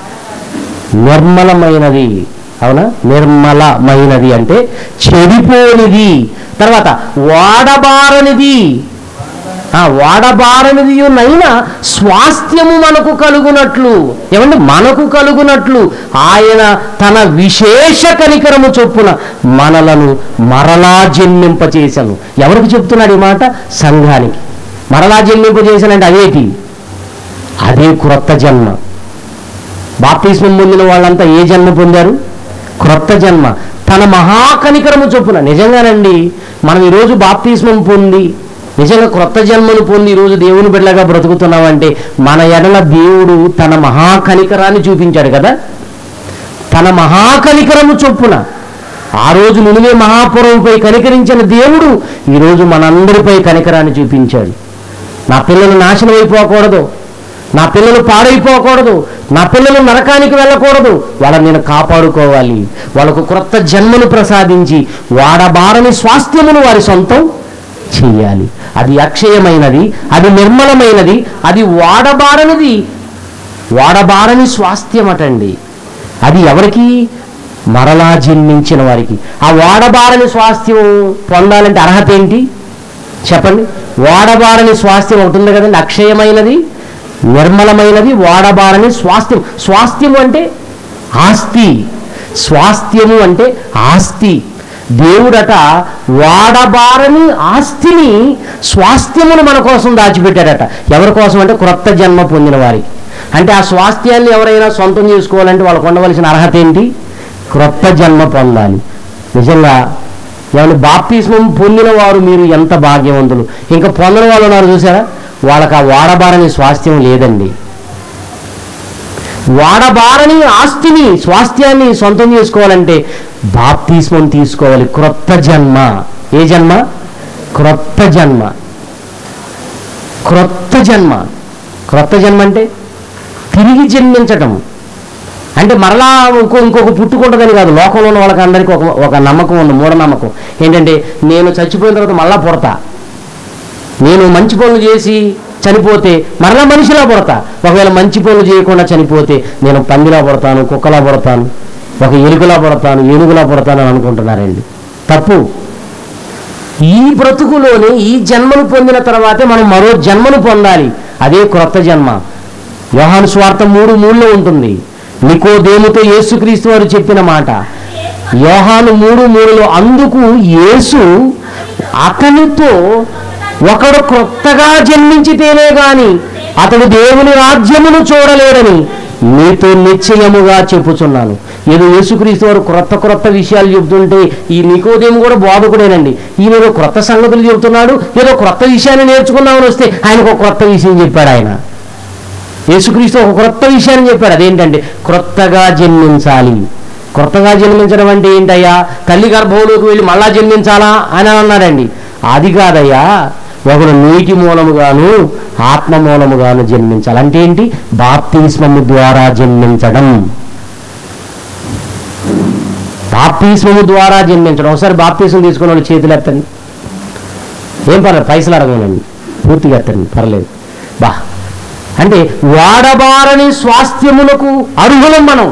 నిర్మలమైనది అవునా నిర్మలమైనది అంటే చెడిపోనిది తర్వాత వాడబారనిది ఆ వాడబారనిది నైనా స్వాస్థ్యము మనకు కలుగునట్లు ఏమండి మనకు కలుగునట్లు ఆయన తన విశేష కనికరము చొప్పున మనలను మరలా జన్మింపచేశాను ఎవరికి చెప్తున్నాడు ఈ మాట సంఘానికి మరలా జన్మింపచేశానంటే అదేటి అదే క్రొత్త జన్మ బాప్తిస్మం పొందిన వాళ్ళంతా ఏ జన్మ పొందారు క్రొత్త జన్మ తన మహాకనికరము చొప్పున నిజంగానండి మనం ఈరోజు బాప్తిస్మం పొంది నిజంగా క్రొత్త జన్మను పొంది ఈరోజు దేవుని బిడ్డగా బ్రతుకుతున్నామంటే మన ఎడల దేవుడు తన మహాకనికరాన్ని చూపించాడు కదా తన మహాకనికరము చొప్పున ఆ రోజు నునివే మహాపురంపై కనికరించిన దేవుడు ఈరోజు మనందరిపై కనికరాన్ని చూపించాడు నా పిల్లలు నాశనం అయిపోకూడదు నా పిల్లలు పాడైపోకూడదు నా పిల్లలు నరకానికి వెళ్ళకూడదు వాళ్ళని నేను కాపాడుకోవాలి వాళ్ళకు క్రొత్త జన్మను ప్రసాదించి వాడబారని స్వాస్థ్యమును వారి సొంతం చెయ్యాలి అది అక్షయమైనది అది నిర్మలమైనది అది వాడబారనిది వాడబారని స్వాస్థ్యం అటండి అది ఎవరికి మరలా జన్మించిన వారికి ఆ వాడబారని స్వాస్థ్యం పొందాలంటే అర్హత ఏంటి చెప్పండి వాడబారని స్వాస్థ్యం ఒకటి ఉంది కదండి అక్షయమైనది నిర్మలమైనది వాడబారని స్వాస్థ్యం స్వాస్థ్యము అంటే ఆస్తి స్వాస్థ్యము అంటే ఆస్తి దేవుడట వాడబారని ఆస్తిని స్వాస్థ్యమును మన కోసం దాచిపెట్టాడట ఎవరి కోసం అంటే క్రొత్త జన్మ పొందిన వారికి అంటే ఆ స్వాస్థ్యాన్ని ఎవరైనా సొంతం చేసుకోవాలంటే వాళ్ళకు ఉండవలసిన అర్హత ఏంటి క్రొత్త జన్మ పొందాలి నిజంగా ఏమైనా బాప్తిస్మం పొందిన వారు మీరు ఎంత భాగ్యవంతులు ఇంకా పొందని వాళ్ళు ఉన్నారు చూసారా వాళ్ళకి ఆ వాడబారని స్వాస్థ్యం లేదండి వాడబారని ఆస్తిని స్వాస్థ్యాన్ని సొంతం చేసుకోవాలంటే బాప్తిస్మం తీసుకోవాలి క్రొత్త జన్మ ఏ జన్మ క్రొత్త జన్మ క్రొత్త జన్మ క్రొత్త జన్మ అంటే తిరిగి జన్మించటం అంటే మరలా ఇంకో ఇంకొక పుట్టుకుంటుందని కాదు లోకంలో ఉన్న వాళ్ళకి అందరికీ ఒక ఒక నమ్మకం ఉంది మూఢనమ్మకం ఏంటంటే నేను చచ్చిపోయిన తర్వాత మళ్ళా పుడతా నేను మంచి పనులు చేసి చనిపోతే మరలా మనిషిలా పుడతా ఒకవేళ మంచి పనులు చేయకుండా చనిపోతే నేను పందిలా పుడతాను కుక్కలా పుడతాను ఒక ఎలుకలా పుడతాను ఏనుగులా పుడతాను అని అనుకుంటున్నారండి తప్పు ఈ బ్రతుకులోనే ఈ జన్మను పొందిన తర్వాతే మనం మరో జన్మను పొందాలి అదే క్రొత్త జన్మ యోహాను స్వార్థ మూడు మూడులో ఉంటుంది నికోదేముతో యేసుక్రీస్తు వారు చెప్పిన మాట యోహాను మూడు మూడులో అందుకు యేసు అతనితో ఒకడు క్రొత్తగా జన్మించితేనే గాని అతడు దేవుని రాజ్యమును చూడలేడని మీతో నిశ్చయముగా చెప్పుచున్నాను ఏదో యేసుక్రీస్తు వారు క్రొత్త క్రొత్త విషయాలు చెబుతుంటే ఈ నికోదేము కూడా బోధకుడేనండి ఈయన ఏదో క్రొత్త సంగతులు చెబుతున్నాడు ఏదో క్రొత్త విషయాన్ని నేర్చుకుందామని వస్తే ఆయనకు ఒక క్రొత్త విషయం చెప్పాడు ఆయన యేసుక్రీస్తు ఒక క్రొత్త విషయాన్ని చెప్పాడు అదేంటంటే క్రొత్తగా జన్మించాలి క్రొత్తగా జన్మించడం అంటే ఏంటయ్యా తల్లి గర్భంలోకి వెళ్ళి మళ్ళా జన్మించాలా అని అన్నాడండి అది కాదయ్యా ఒకడు నీటి మూలముగాను ఆత్మ మూలముగాను జన్మించాలి అంటే ఏంటి బాప్తిస్మము ద్వారా జన్మించడం బాప్తిస్మము ద్వారా జన్మించడం ఒకసారి బాప్తిస్మం తీసుకున్న వాళ్ళు చేతులు ఎత్తండి ఏం పర్లేదు పైసలు అడగనండి పూర్తిగా ఎత్తండి పర్లేదు బా అంటే వాడబారని స్వాస్థ్యములకు అర్హులం మనం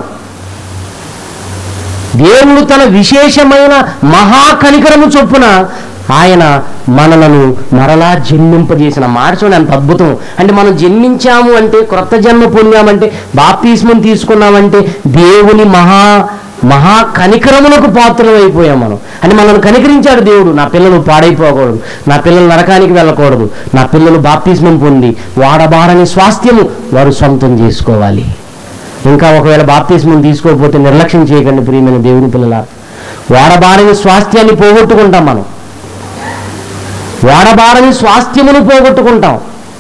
దేవుడు తన విశేషమైన మహాకనికరము చొప్పున ఆయన మనలను మరలా జన్మింపజేసిన మాట చూడండి అంత అద్భుతం అంటే మనం జన్మించాము అంటే క్రొత్త జన్మ పొందామంటే బాప్తిస్మం తీసుకున్నామంటే దేవుని మహా మహా కనికరములకు పాత్రలు అయిపోయాం మనం అంటే మనల్ని కనికరించాడు దేవుడు నా పిల్లలు పాడైపోకూడదు నా పిల్లలు నరకానికి వెళ్ళకూడదు నా పిల్లలు బాప్తిస్మం పొంది వాడబారని స్వాస్థ్యము వారు సొంతం చేసుకోవాలి ఇంకా ఒకవేళ బాప్తిస్మం తీసుకోకపోతే నిర్లక్ష్యం చేయకండి ప్రియమైన దేవుని పిల్లల వాడబారని స్వాస్థ్యాన్ని పోగొట్టుకుంటాం మనం వాడబారని స్వాస్థ్యమును పోగొట్టుకుంటాం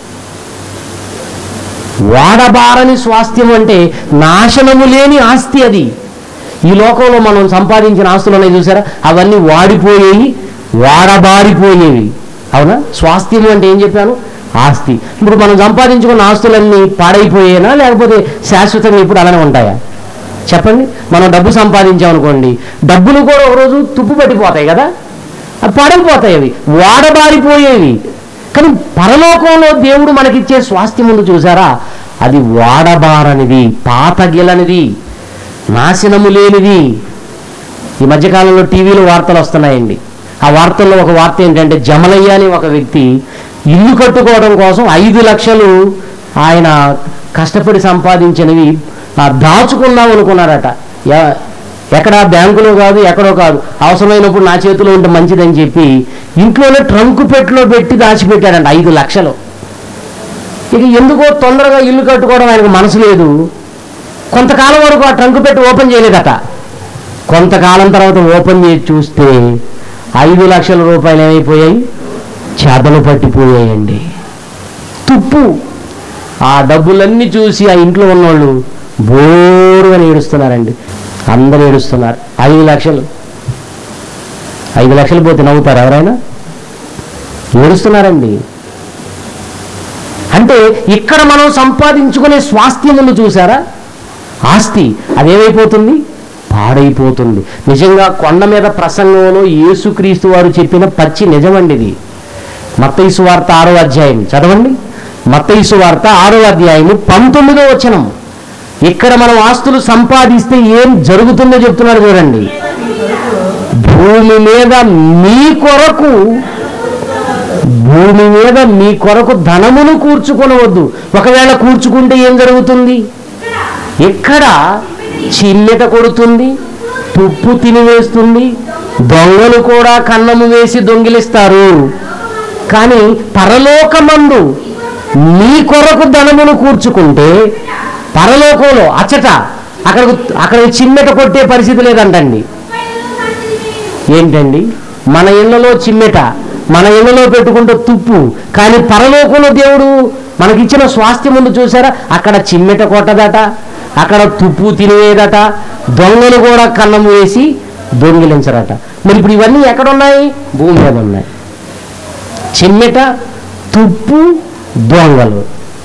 వాడబారని స్వాస్థ్యం అంటే నాశనము లేని ఆస్తి అది ఈ లోకంలో మనం సంపాదించిన ఆస్తులు ఉన్నాయి చూసారా అవన్నీ వాడిపోయేవి వాడబారిపోయేవి అవునా స్వాస్థ్యం అంటే ఏం చెప్పాను ఆస్తి ఇప్పుడు మనం సంపాదించుకున్న ఆస్తులన్నీ పాడైపోయేనా లేకపోతే శాశ్వతంగా ఇప్పుడు అలానే ఉంటాయా చెప్పండి మనం డబ్బు సంపాదించామనుకోండి డబ్బులు కూడా ఒకరోజు తుప్పు పట్టిపోతాయి కదా అవి పాడైపోతాయి అవి వాడబారిపోయేవి కానీ పరలోకంలో దేవుడు మనకిచ్చే స్వాస్థ్యం ఉంది చూసారా అది వాడబారనిది పాతగిలనిది నాశనము లేనిది ఈ మధ్యకాలంలో టీవీలో వార్తలు వస్తున్నాయండి ఆ వార్తల్లో ఒక వార్త ఏంటంటే జమలయ్య అని ఒక వ్యక్తి ఇల్లు కట్టుకోవడం కోసం ఐదు లక్షలు ఆయన కష్టపడి సంపాదించినవి ఆ, దాచుకుందాం అనుకున్నారట ఎ- ఎక్కడ బ్యాంకులో కాదు ఎక్కడో కాదు అవసరమైనప్పుడు నా చేతిలో ఉంటే మంచిదని చెప్పి ఇంట్లోనే ట్రంకు పెట్టిలో పెట్టి దాచిపెట్టాడంట ఐదు లక్షలు ఇక ఎందుకో తొందరగా ఇల్లు కట్టుకోవడం ఆయనకు మనసు లేదు కొంతకాలం వరకు ఆ ట్రంకు పెట్టి ఓపెన్ చేయలేదట కొంతకాలం తర్వాత ఓపెన్ చేసి చూస్తే ఐదు లక్షల రూపాయలు ఏమైపోయాయి చెదలు పట్టిపోయాయండి తుప్పు ఆ డబ్బులన్నీ చూసి ఆ ఇంట్లో ఉన్నవాళ్ళు బోరుగా ఏడుస్తున్నారండి అందరూ ఏడుస్తున్నారు ఐదు లక్షలు ఐదు లక్షలు పోతే నవ్వుతారు ఎవరైనా ఏడుస్తున్నారండి అంటే ఇక్కడ మనం సంపాదించుకునే స్వాస్థ్యం ఉంది చూసారా ఆస్తి అదేమైపోతుంది పాడైపోతుంది నిజంగా కొండ మీద ప్రసంగంలో యేసుక్రీస్తు వారు చెప్పిన పచ్చి నిజమండి ఇది మత్తయిసు వార్త ఆరో అధ్యాయం చదవండి మత్తయిసు వార్త ఆరో అధ్యాయము పంతొమ్మిదో వచనం ఇక్కడ మనం ఆస్తులు సంపాదిస్తే ఏం జరుగుతుందో చెప్తున్నారు చూడండి భూమి మీద మీ కొరకు భూమి మీద మీ కొరకు ధనమును కూర్చుకొనవద్దు ఒకవేళ కూర్చుకుంటే ఏం జరుగుతుంది ఇక్కడ చిమ్మెట కొడుతుంది తుప్పు తినివేస్తుంది దొంగలు కూడా కన్నము వేసి దొంగిలిస్తారు కానీ పరలోకమందు మీ కొరకు ధనమును కూర్చుకుంటే పరలోకంలో అచ్చట అక్కడ అక్కడ చిమ్మెట కొట్టే పరిస్థితి లేదంటండి ఏంటండి మన ఇళ్లలో చిమ్మెట మన ఇళ్లలో పెట్టుకుంటే తుప్పు కానీ పరలోకంలో దేవుడు మనకిచ్చిన స్వాస్థ్యం ముందు చూసారా అక్కడ చిమ్మెట కొట్టదట అక్కడ తుప్పు తినేదట దొంగలు కూడా కన్నం వేసి దొంగిలించరట మరి ఇప్పుడు ఇవన్నీ ఎక్కడ ఉన్నాయి భూమి మీద ఉన్నాయి చిమ్మెట తుప్పు దొంగలు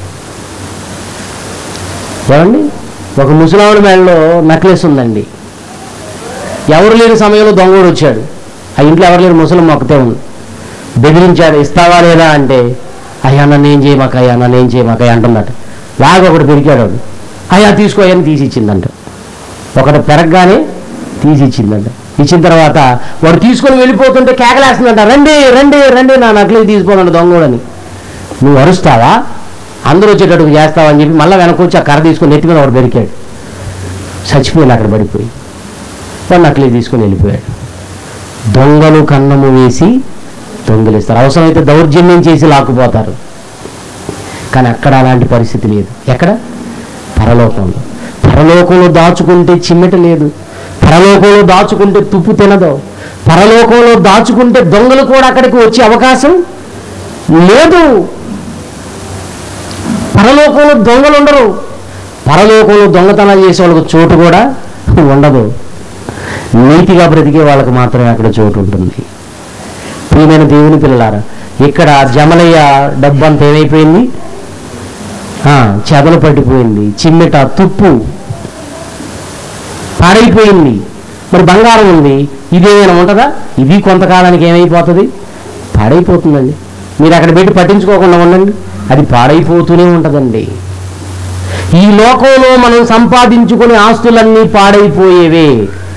ఏమండి ఒక ముసలావుడి మేడలో నక్లెస్ ఉందండి ఎవరు లేని సమయంలో దొంగోడు వచ్చాడు ఆ ఇంట్లో ఎవరు లేని ముసలం మొక్కతే ఉంది బెదిరించాడు ఇస్తావా లేదా అంటే అయ్యా నన్ను ఏం చేయమాక అయ్యా నన్ను ఏం చేయమాక అయ్యా అంటున్నట్టు లాగా ఒకటి పెరిగాడు వాడు. అయ్యా తీసుకో అని తీసి ఇచ్చిందంట ఒకటి పెరగగానే తీసి ఇచ్చిందంట ఇచ్చిన తర్వాత వాడు తీసుకొని వెళ్ళిపోతుంటే కేకలేస్తుందంట రండి రండి రండి నా నకిలీ తీసుకోనండి దొంగోడని నువ్వు అరుస్తావా అందరూ వచ్చేటట్టుకు చేస్తావా అని చెప్పి మళ్ళీ వెనక వచ్చి ఆ కర్ర తీసుకొని నెత్తి మీద ఒకటి పెరికాడు చచ్చిపోయింది అక్కడ పడిపోయి వాడు నకిలీ తీసుకొని వెళ్ళిపోయాడు దొంగలు కన్నము వేసి దొంగిలిస్తారు అవసరమైతే దౌర్జన్యం చేసి లాక్కుపోతారు కానీ అక్కడ అలాంటి పరిస్థితి లేదు ఎక్కడ పరలోకంలో పరలోకంలో దాచుకుంటే చిమ్మెట లేదు పరలోకంలో దాచుకుంటే తుప్పు తినదు పరలోకంలో దాచుకుంటే దొంగలు కూడా అక్కడికి వచ్చే అవకాశం లేదు పరలోకంలో దొంగలు ఉండరు పరలోకంలో దొంగతనాలు చేసే వాళ్ళకు చోటు కూడా ఉండదు నీతిగా బ్రతికే వాళ్ళకి మాత్రమే అక్కడ చోటు ఉంటుంది ప్రియమైన దేవుని పిల్లలారా ఇక్కడ జమలయ్య డబ్బు అంతా ఏమైపోయింది ఆ, చెదలు పట్టిపోయింది చిమ్మెట తుప్పు పాడైపోయింది మరి బంగారం ఉంది ఇదేమైనా ఉంటుందా ఇది కొంతకాలానికి ఏమైపోతుంది పాడైపోతుందండి మీరు అక్కడ పెట్టి పట్టించుకోకుండా ఉండండి అది పాడైపోతూనే ఉంటుందండి ఈ లోకంలో మనం సంపాదించుకునే ఆస్తులన్నీ పాడైపోయేవే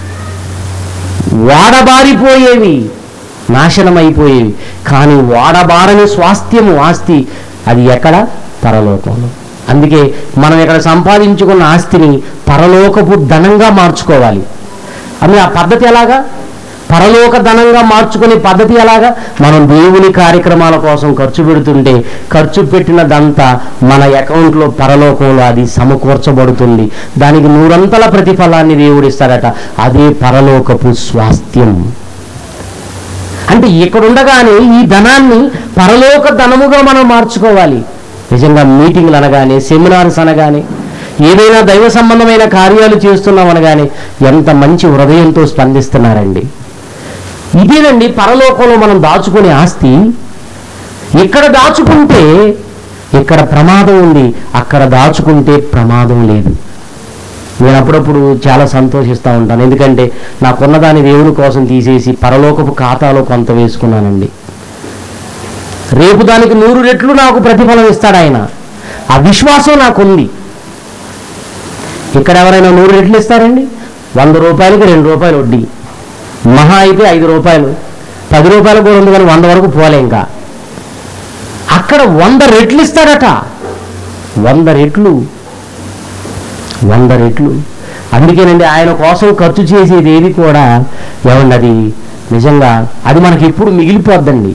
వాడబారిపోయేవి నాశనమైపోయేవి కానీ వాడబారని స్వాస్థ్యము ఆస్తి అది ఎక్కడ పరలోకంలో అందుకే మనం ఇక్కడ సంపాదించుకున్న ఆస్తిని పరలోకపు ధనంగా మార్చుకోవాలి అది ఆ పద్ధతి ఎలాగా పరలోక ధనంగా మార్చుకునే పద్ధతి ఎలాగా మనం దేవుని కార్యక్రమాల కోసం ఖర్చు పెడుతుంటే ఖర్చు పెట్టినదంతా మన అకౌంట్లో పరలోకంలో అది సమకూర్చబడుతుంది దానికి నూరంతల ప్రతిఫలాన్ని దేవుడిస్తాడట అదే పరలోకపు స్వాస్థ్యం అంటే ఇక్కడ ఉండగానే ఈ ధనాన్ని పరలోక ధనముగా మనం మార్చుకోవాలి నిజంగా మీటింగ్లు అనగానే సెమినార్స్ అనగానే ఏదైనా దైవ సంబంధమైన కార్యాలు చేస్తున్నాం అనగానే ఎంత మంచి హృదయంతో స్పందిస్తున్నారండి ఇదేనండి పరలోకంలో మనం దాచుకునే ఆస్తి ఇక్కడ దాచుకుంటే ఇక్కడ ప్రమాదం ఉంది అక్కడ దాచుకుంటే ప్రమాదం లేదు నేను అప్పుడప్పుడు చాలా సంతోషిస్తూ ఉంటాను ఎందుకంటే నాకున్న దాని దేవుని కోసం తీసేసి పరలోకపు ఖాతాలో కొంత వేసుకున్నానండి రేపు దానికి నూరు రెట్లు నాకు ప్రతిఫలం ఇస్తాడు ఆయన ఆ విశ్వాసం నాకుంది ఇక్కడ ఎవరైనా నూరు రెట్లు ఇస్తారండి వంద రూపాయలకి రెండు రూపాయలు వడ్డీ మహా అయితే ఐదు రూపాయలు పది రూపాయలు కూడా ఉంది కానీ వంద వరకు పోలే ఇంకా అక్కడ వంద రెట్లు ఇస్తాడట వంద రెట్లు వంద రెట్లు అందుకేనండి ఆయన కోసం ఖర్చు చేసేది ఏది కూడా ఏమండి అది నిజంగా అది మనకి ఎప్పుడు మిగిలిపోద్దండి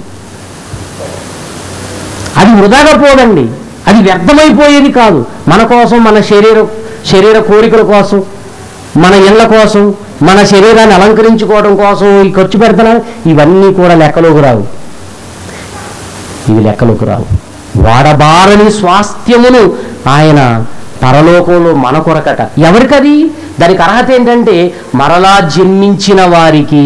అది వృధాగా పోదండి అది వ్యర్థమైపోయేది కాదు మన కోసం మన శరీర శరీర కోరికల కోసం మన ఇళ్ళ కోసం మన శరీరాన్ని అలంకరించుకోవడం కోసం ఈ ఖర్చు పెడుతున్నాం ఇవన్నీ కూడా లెక్కలోకి రావు ఇవి లెక్కలోకి రావు వాడబారని స్వాస్థ్యమును ఆయన పరలోకంలో మన కొరకట ఎవరికది దానికి అర్హత ఏంటంటే మరలా జన్మించిన వారికి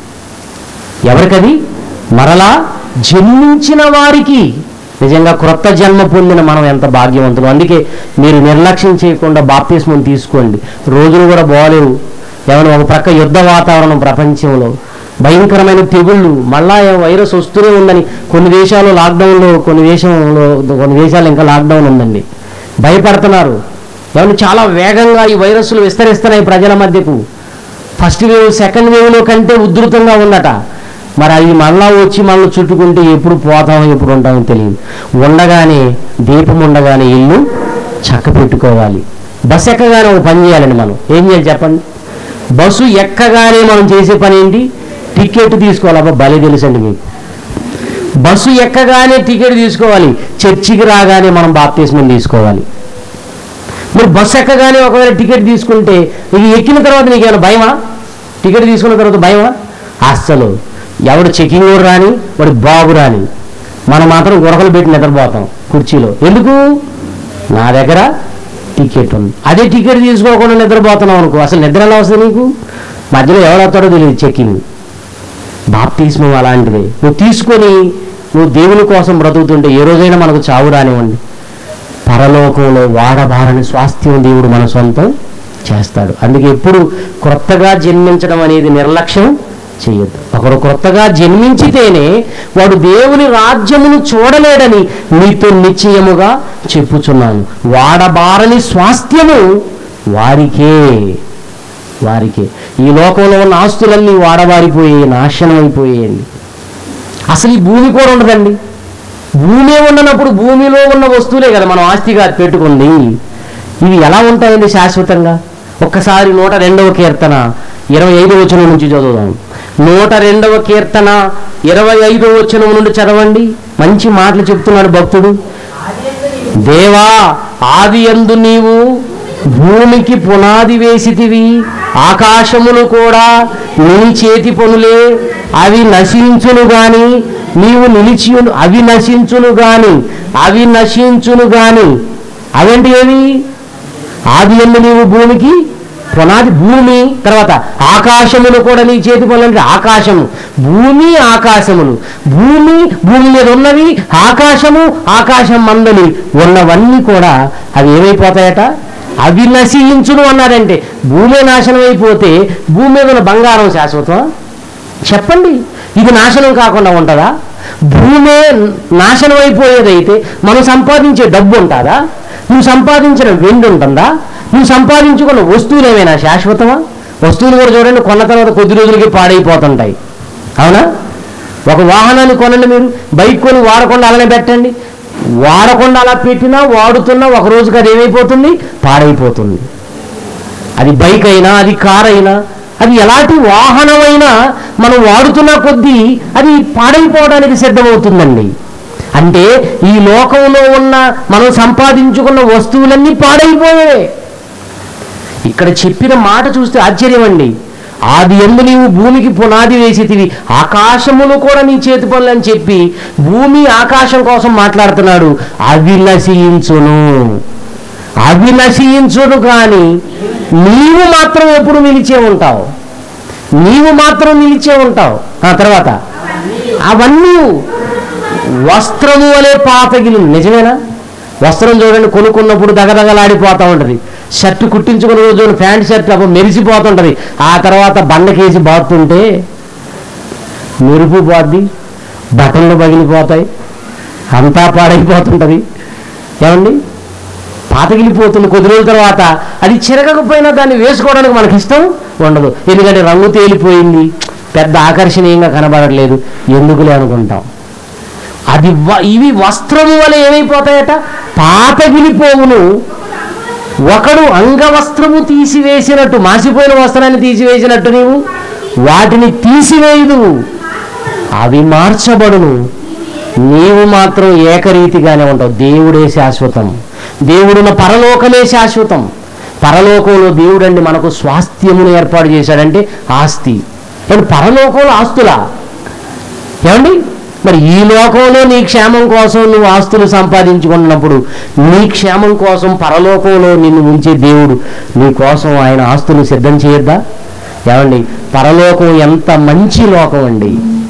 ఎవరికది మరలా జన్మించిన వారికి నిజంగా క్రొత్త జన్మ పొందిన మనం ఎంత భాగ్యవంతులు అందుకే మీరు నిర్లక్ష్యం చేయకుండా బాప్తిస్మం తీసుకోండి రోజులు కూడా బాగలేవు ఏమైనా ఒక ప్రక్క యుద్ధ వాతావరణం ప్రపంచంలో భయంకరమైన తెగుళ్ళు మళ్ళా ఏ వైరస్ వస్తూనే ఉందని కొన్ని దేశాలు లాక్డౌన్లో కొన్ని దేశంలో కొన్ని దేశాలు ఇంకా లాక్డౌన్ ఉందండి భయపడుతున్నారు ఏమైనా చాలా వేగంగా ఈ వైరస్లు విస్తరిస్తున్నాయి ప్రజల మధ్యకు ఫస్ట్ వేవ్ సెకండ్ వేవ్లో కంటే ఉధృతంగా ఉందట మరి అది మళ్ళా వచ్చి మనల్ని చుట్టుకుంటే ఎప్పుడు పోతామో ఎప్పుడు ఉంటామో తెలియదు ఉండగానే దీపం ఉండగానే ఇల్లు చక్క పెట్టుకోవాలి బస్సు ఎక్కగానే ఒక పని చేయాలండి మనం ఏం చేయాలి చెప్పండి బస్సు ఎక్కగానే మనం చేసే పని ఏంటి టికెట్ తీసుకోవాలి అబ్బా భలే తెలుసండి మీకు బస్సు ఎక్కగానే టికెట్ తీసుకోవాలి చర్చికి రాగానే మనం బాప్తిస్మం తీసుకోవాలి మీరు బస్సు ఎక్కగానే ఒకవేళ టికెట్ తీసుకుంటే నీకు ఎక్కిన తర్వాత నీకేమైనా భయమా టికెట్ తీసుకున్న తర్వాత భయమా అస్సలు ఎవడు చెకింగ్ కూడా రాని వాడు బాబు రాని మనం మాత్రం గురకలు పెట్టి నిద్రపోతాం కుర్చీలో ఎందుకు నా దగ్గర టికెట్ ఉంది అదే టికెట్ తీసుకోకుండా నిద్రపోతున్నావు అనుకో అసలు నిద్ర ఎలా వస్తుంది నీకు మధ్యలో ఎవరు వస్తాడో తెలియదు చెక్కింగ్ బాప్తిస్మం అలాంటిదే నువ్వు తీసుకొని నువ్వు దేవుని కోసం బ్రతుకుతుంటే ఏ రోజైనా మనకు చావు రానివ్వండి పరలోకంలో వాడబారని స్వాస్థ్యం దేవుడు మన సొంతం చేస్తాడు అందుకే ఎప్పుడు క్రొత్తగా జన్మించడం అనేది నిర్లక్ష్యం చేయొద్దు ఒకడు క్రొత్తగా జన్మించితేనే వాడు దేవుని రాజ్యమును చూడలేడని నీతో నిశ్చయముగా చెప్పుచున్నాను వాడబారని స్వాస్థ్యము వారికే వారికే ఈ లోకంలో ఉన్న ఆస్తులన్నీ వాడబారిపోయాయి నాశనం అయిపోయాయండి అసలు ఈ భూమి కూడా ఉండదండి భూమి ఉండనప్పుడు భూమిలో ఉన్న వస్తువులే కదా మనం ఆస్తిగా పెట్టుకుంది ఇవి ఎలా ఉంటాయండి శాశ్వతంగా ఒక్కసారి నూట రెండవ కీర్తన ఇరవై ఐదవ వచనం నుంచి చదువుదాం నూట రెండవ కీర్తన ఇరవై ఐదవ వచనం నుండి చదవండి మంచి మాటలు చెప్తున్నాడు భక్తుడు ఆదియందు నీ దేవా ఆది యందు నీవు భూమికి పునాది వేసితివి ఆకాశములు కూడా నీ చేతి పనులే అవి నశించును గాని నీవు నిలిచి ఉండు- అవి నశించును గాని అవి నశించును గాని అవేంటి ఏవి ఆది ఎందు నీవు భూమికి పునాది భూమి తర్వాత ఆకాశములు కూడా నీ చేతి పనులు అంటే ఆకాశము భూమి ఆకాశములు భూమి భూమి మీద ఉన్నవి ఆకాశము ఆకాశం మందలి ఉన్నవన్నీ కూడా అవి ఏమైపోతాయట అవి నశించును అన్నారంటే భూమి నాశనం అయిపోతే భూమి మీద ఉన్న బంగారం శాశ్వతం చెప్పండి ఇది నాశనం కాకుండా ఉంటుందా భూమే నాశనం అయిపోయేదైతే మనం సంపాదించే డబ్బు ఉంటుందా నువ్వు సంపాదించిన వెండి ఉంటుందా నువ్వు సంపాదించుకున్న వస్తువులు ఏమైనా శాశ్వతమా వస్తువులు కూడా చూడండి కొన్న తర్వాత కొద్ది రోజులకి పాడైపోతుంటాయి అవునా ఒక వాహనాన్ని కొనండి మీరు బైక్ కొని వాడకుండా అలానే పెట్టండి వాడకుండా అలా పెట్టినా వాడుతున్నా ఒక రోజుకి అది ఏమైపోతుంది పాడైపోతుంది అది బైక్ అయినా అది కార్ అయినా అది ఎలాంటి వాహనమైనా మనం వాడుతున్న కొద్దీ అది పాడైపోవడానికి సిద్ధమవుతుందండి అంటే ఈ లోకంలో ఉన్న మనం సంపాదించుకున్న వస్తువులన్నీ పాడైపోయాయి ఇక్కడ చెప్పిన మాట చూస్తే ఆశ్చర్యం అండి ఆది ఎందు నీవు భూమికి పునాది వేసితివి ఆకాశములు కూడా నీ చేతి పనులు అని చెప్పి భూమి ఆకాశం కోసం మాట్లాడుతున్నాడు అవి నశించును అవి నశించును కానీ నీవు మాత్రం ఎప్పుడు నిలిచే ఉంటావు నీవు మాత్రం నిలిచే ఉంటావు ఆ తర్వాత అవన్నీ వస్త్రము వలె పాతగిలి నిజమేనా వస్త్రం చూడండి కొనుక్కున్నప్పుడు దగదగలాడిపోతూ ఉంటుంది షర్ట్ కుట్టించుకున్న రోజు ప్యాంట్ షర్ట్ అప్పుడు మెరిసిపోతుంటుంది ఆ తర్వాత బండకేసి బాతుంటే మెరుపు పోద్ది బటన్లు పగిలిపోతాయి అంతా పాడైపోతుంటుంది ఏమండి పాతగిలిపోతుంది కొద్ది రోజుల తర్వాత అది చిరగకపోయినా దాన్ని వేసుకోవడానికి మనకి ఇష్టం ఉండదు ఎందుకంటే రంగు తేలిపోయింది పెద్ద ఆకర్షణీయంగా కనబడట్లేదు ఎందుకులే అనుకుంటాం అది వ- ఇవి వస్త్రము వల్ల ఏమైపోతాయట పాతగిలిపోవును ఒకడు అంగవస్త్రము తీసివేసినట్టు మాసిపోయిన వస్త్రాన్ని తీసివేసినట్టు నీవు వాటిని తీసివేయదు అవి మార్చబడును నీవు మాత్రం ఏకరీతిగానే ఉంటావు దేవుడే శాశ్వతం దేవుడున్న పరలోకమే శాశ్వతం పరలోకంలో దేవుడండి మనకు స్వాస్థ్యమును ఏర్పాటు చేశాడంటే ఆస్తి కానీ పరలోకంలో ఆస్తులా ఏమండి మరి ఈ లోకంలో నీ క్షేమం కోసం నువ్వు ఆస్తులు సంపాదించుకున్నప్పుడు నీ క్షేమం కోసం పరలోకంలో నిన్ను ఉంచే దేవుడు నీ కోసం ఆయన ఆస్తులు సిద్ధం చేయొద్దా ఏమండి పరలోకం ఎంత మంచి లోకం అండి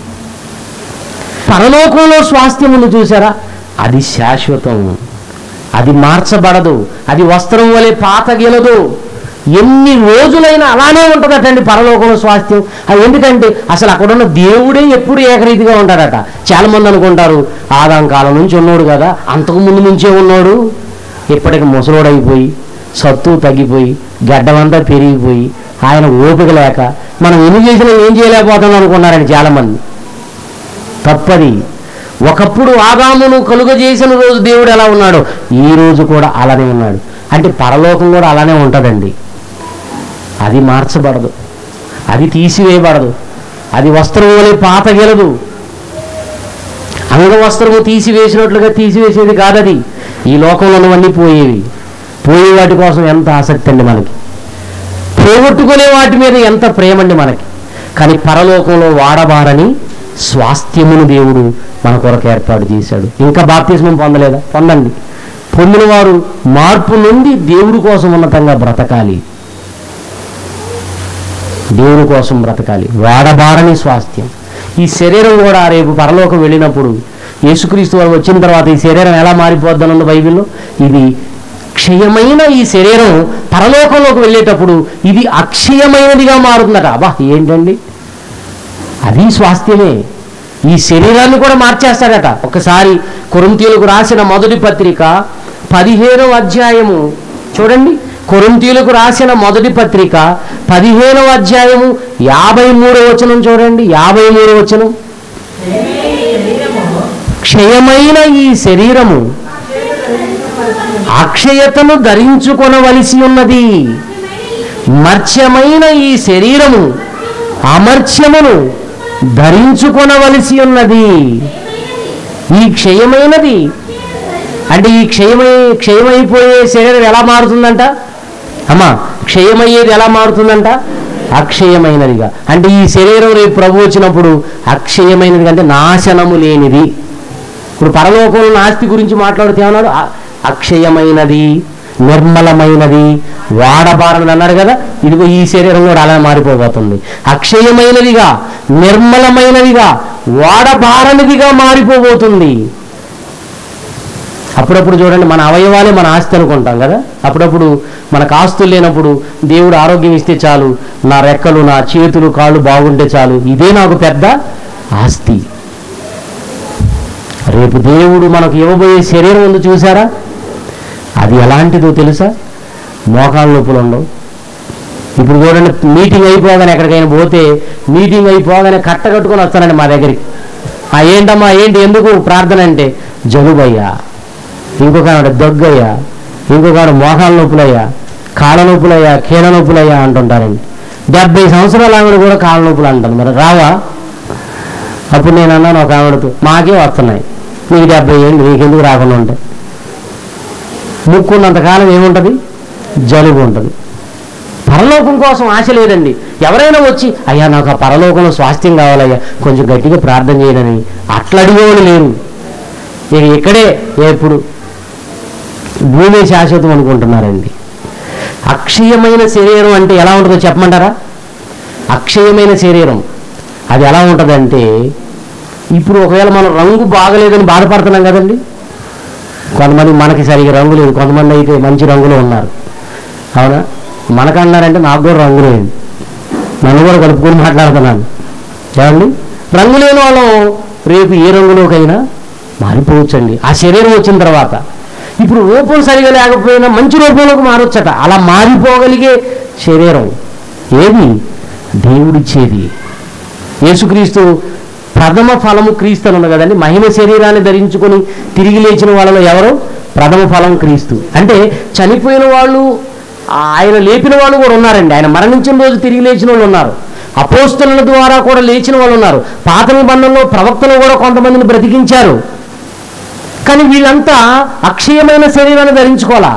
పరలోకంలో స్వాస్థ్యమును చూసారా అది శాశ్వతం అది మార్చబడదు అది వస్త్రం వలె పాతగిలదు ఎన్ని రోజులైనా అలానే ఉంటుందటండి పరలోకంలో స్వాస్థ్యం అది ఎందుకంటే అసలు అక్కడున్న దేవుడే ఎప్పుడు ఏకరీతిగా ఉంటాడట చాలా మంది అనుకుంటారు ఆదాం కాలం నుంచి ఉన్నాడు కదా అంతకు ముందు నుంచే ఉన్నాడు ఇప్పటికి ముసలోడైపోయి సత్తు తగ్గిపోయి గడ్డమంతా పెరిగిపోయి ఆయన ఓపిక లేక మనం ఎన్ని చేసినా ఏం చేయలేకపోతున్నాం అనుకున్నారండి చాలామంది తప్పది ఒకప్పుడు ఆదామును కలుగజేసిన రోజు దేవుడు ఎలా ఉన్నాడో ఈ రోజు కూడా అలానే ఉన్నాడు అంటే పరలోకం కూడా అలానే ఉంటుందండి అది మార్చబడదు అది తీసివేయబడదు అది వస్త్రం వలె పాతగెలదు అంగవస్త్రము తీసివేసినట్లుగా తీసివేసేది కాదది ఈ లోకంలో ఉన్నవన్నీ పోయేవి పోయే వాటి కోసం ఎంత ఆసక్తి అండి మనకి పోగొట్టుకునే వాటి మీద ఎంత ప్రేమ అండి మనకి కానీ పరలోకంలో వాడబారని స్వాస్థ్యమును దేవుడు మన కొరకు ఏర్పాటు చేశాడు ఇంకా బాప్తిస్మం పొందలేదా పొందండి పొందిన వారు మార్పు నుండి దేవుడి కోసం ఉన్నతంగా బ్రతకాలి దేవుని కోసం బ్రతకాలి వాడబారని స్వాస్థ్యం ఈ శరీరం కూడా రేపు పరలోకం వెళ్ళినప్పుడు యేసుక్రీస్తు వారు వచ్చిన తర్వాత ఈ శరీరం ఎలా మారిపోద్దనుంది బైబిల్లో ఇది క్షయమైన ఈ శరీరం పరలోకంలోకి వెళ్ళేటప్పుడు ఇది అక్షయమైనదిగా మారుతుందట అబ్బా ఏంటండి అది స్వాస్థ్యమే ఈ శరీరాన్ని కూడా మార్చేస్తాడట ఒకసారి కొరింతీయులకు రాసిన మొదటి పత్రిక పదిహేనవ అధ్యాయము చూడండి కొరింతీయులకు రాసిన మొదటి పత్రిక పదిహేనవ అధ్యాయము యాభై మూడో వచనం చూడండి యాభై మూడో వచనం క్షయమైన ఈ శరీరము అక్షయతను ధరించుకొనవలసి ఉన్నది మర్చ్యమైన ఈ శరీరము అమర్చ్యమును ధరించుకొనవలసి ఉన్నది ఈ క్షయమైనది అంటే ఈ క్షయమై క్షయమైపోయే శరీరం ఎలా మారుతుందంట అమ్మా క్షయమయ్యేది ఎలా మారుతుందంట అక్షయమైనదిగా అంటే ఈ శరీరం రేపు ప్రభు వచ్చినప్పుడు అక్షయమైనది అంటే నాశనము లేనిది ఇప్పుడు పరలోకంలో నాస్తి గురించి మాట్లాడితే ఏమన్నాడు అ- అక్షయమైనది నిర్మలమైనది వాడబారనది అన్నాడు కదా ఇదిగో ఈ శరీరం కూడా అలా మారిపోబోతుంది అక్షయమైనదిగా నిర్మలమైనదిగా వాడబారనిదిగా మారిపోబోతుంది అప్పుడప్పుడు చూడండి మన అవయవాలే మన ఆస్తి అనుకుంటాం కదా అప్పుడప్పుడు మనకు ఆస్తులు లేనప్పుడు దేవుడు ఆరోగ్యం ఇస్తే చాలు నా రెక్కలు నా చేతులు కాళ్ళు బాగుంటే చాలు ఇదే నాకు పెద్ద ఆస్తి రేపు దేవుడు మనకు ఇవ్వబోయే శరీరం ఉంది చూసారా అది ఎలాంటిదో తెలుసా మోకాళ్ళ నొప్పులు ఉండవు ఇప్పుడు చూడండి మీటింగ్ అయిపోగానే ఎక్కడికైనా పోతే మీటింగ్ అయిపోగానే కట్ట కట్టుకొని వస్తానండి మా దగ్గరికి ఆ ఏంటమ్మా ఏంటి ఎందుకు ప్రార్థన అంటే జలుబయ్యా ఇంకొక ఆవిడ దగ్గయ్యా ఇంకొక ఆవిడ మోకాళ్ళ నొప్పులయ్యా కాళ్ళ నొప్పులయ్యా కీళ్ళ నొప్పులయ్యా అంటుంటారండి డెబ్బై సంవత్సరాల ఆవిడ కూడా కాళ్ళ నొప్పులు అంటాను మరి రావా అప్పుడు నేను అన్నాను ఒక ఆవిడతో మాకే వస్తున్నాయి నీకు డెబ్బై ఏళ్ళు నీకెందుకు రాకుండా ఉంటాయి ముక్కున్నంతకాలం ఏముంటుంది జలుబు ఉంటుంది పరలోకం కోసం ఆశ లేదండి ఎవరైనా వచ్చి అయ్యా నాకు ఆ పరలోకంలో స్వాస్థ్యం కావాలయ్యా కొంచెం గట్టిగా ప్రార్థన చేయడని అట్లా అడిగేవాళ్ళు లేరు ఇక ఇక్కడే ఎప్పుడు భూమి శాశ్వతం అనుకుంటున్నారండి అక్షయమైన శరీరం అంటే ఎలా ఉంటుందో చెప్పమంటారా అక్షయమైన శరీరం అది ఎలా ఉంటుందంటే ఇప్పుడు ఒకవేళ మనం రంగు బాగలేదని బాధపడుతున్నాం కదండి కొంతమంది మనకి సరిగా రంగు లేదు కొంతమంది అయితే మంచి రంగులో ఉన్నారు అవునా మనకన్నారంటే నాకు కూడా రంగు లేదు నన్ను కూడా కలుపుకొని మాట్లాడుతున్నాను ఏమండి రంగు లేని వాళ్ళం రేపు ఏ రంగులోకైనా మారిపోవచ్చండి ఆ శరీరం వచ్చిన తర్వాత ఇప్పుడు రూపం సరిగా లేకపోయినా మంచి రూపంలోకి మారొచ్చట అలా మారిపోగలిగే శరీరం ఏది దేవుడిచ్చేది యేసుక్రీస్తు ప్రథమ ఫలము క్రీస్తు అని ఉంది కదండి మహిమ శరీరాన్ని ధరించుకొని తిరిగి లేచిన వాళ్ళలో ఎవరు ప్రథమ ఫలం క్రీస్తు అంటే చనిపోయిన వాళ్ళు ఆయన లేపిన వాళ్ళు కూడా ఉన్నారండి ఆయన మరణించిన రోజు తిరిగి లేచిన వాళ్ళు ఉన్నారు అపోస్తుల ద్వారా కూడా లేచిన వాళ్ళు ఉన్నారు పాత నిబంధనలో ప్రవక్తలు కూడా కొంతమందిని బ్రతికించారు కానీ వీళ్ళంతా అక్షయమైన శరీరాన్ని ధరించుకోవాలా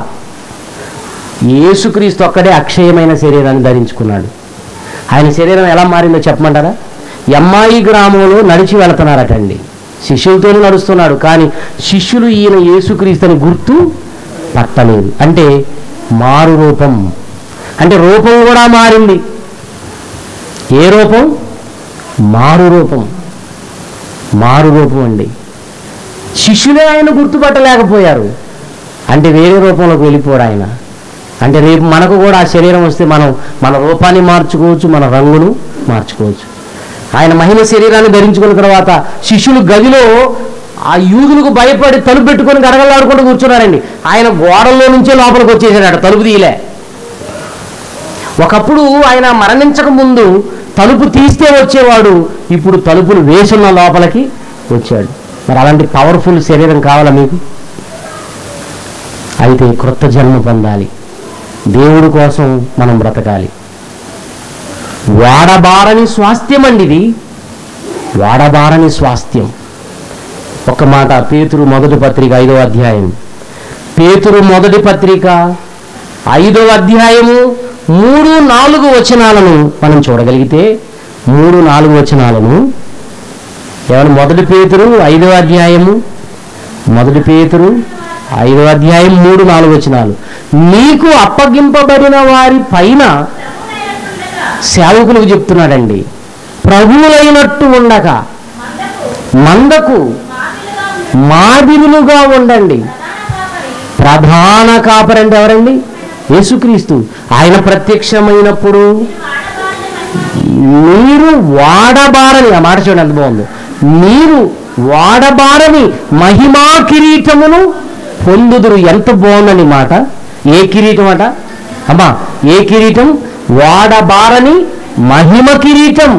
యేసుక్రీస్తు ఒక్కడే అక్షయమైన శరీరాన్ని ధరించుకున్నాడు ఆయన శరీరం ఎలా మారిందో చెప్పమంటారా ఎమ్మాయి గ్రామంలో నడిచి వెళుతున్నారటండి శిష్యులతోనే నడుస్తున్నాడు కానీ శిష్యులు ఈయన యేసుక్రీస్తుని గుర్తు పట్టలేదు అంటే మారు రూపం అంటే రూపం కూడా మారింది ఏ రూపం మారు రూపం మారు రూపం అండి శిష్యులే ఆయన గుర్తుపట్టలేకపోయారు అంటే వేరే రూపంలోకి వెళ్ళిపోడు ఆయన అంటే రేపు మనకు కూడా ఆ శరీరం వస్తే మనం మన రూపాన్ని మార్చుకోవచ్చు మన రంగును మార్చుకోవచ్చు ఆయన మహిమ శరీరాన్ని ధరించుకున్న తర్వాత శిష్యులు గదిలో ఆ యూదులకు భయపడి తలుపు పెట్టుకొని గడగలాడుకుంటూ కూర్చున్నారండి ఆయన గోడల్లో నుంచే లోపలికి వచ్చేసాడు తలుపు తీయలే ఒకప్పుడు ఆయన మరణించక ముందు తలుపు తీస్తే వచ్చేవాడు ఇప్పుడు తలుపులు వేసున్న లోపలికి వచ్చాడు మరి అలాంటి పవర్ఫుల్ శరీరం కావాలా మీకు అయితే క్రొత్త జన్మ పొందాలి దేవుడి కోసం మనం బ్రతకాలి వాడబారని స్వాస్థ్యం అండి ఇది వాడబారని స్వాస్థ్యం ఒక మాట పేతురు మొదటి పత్రిక ఐదవ అధ్యాయం పేతురు మొదటి పత్రిక ఐదవ అధ్యాయము మూడు నాలుగు వచనాలను మనం చూడగలిగితే మూడు నాలుగు వచనాలను ఏమన్నా మొదటి పేతురు ఐదవ అధ్యాయము మొదటి పేతురు ఐదవ అధ్యాయం మూడు నాలుగు వచనాలు నీకు అప్పగింపబడిన వారి పైన సేవకులకు చెప్తున్నాడండి ప్రభువులైనట్టు ఉండక మందకు మాదిరులుగా ఉండండి ప్రధాన కాపరంటే ఎవరండి యేసుక్రీస్తు ఆయన ప్రత్యక్షమైనప్పుడు మీరు వాడబారని ఆ మాట చూడండి ఎంత బాగుంది మీరు వాడబారని మహిమా కిరీటమును పొందుదురు ఎంత బాగుందని మాట ఏ కిరీటం అట అమ్మా ఏ కిరీటం వాడబారని మహిమ కిరీటం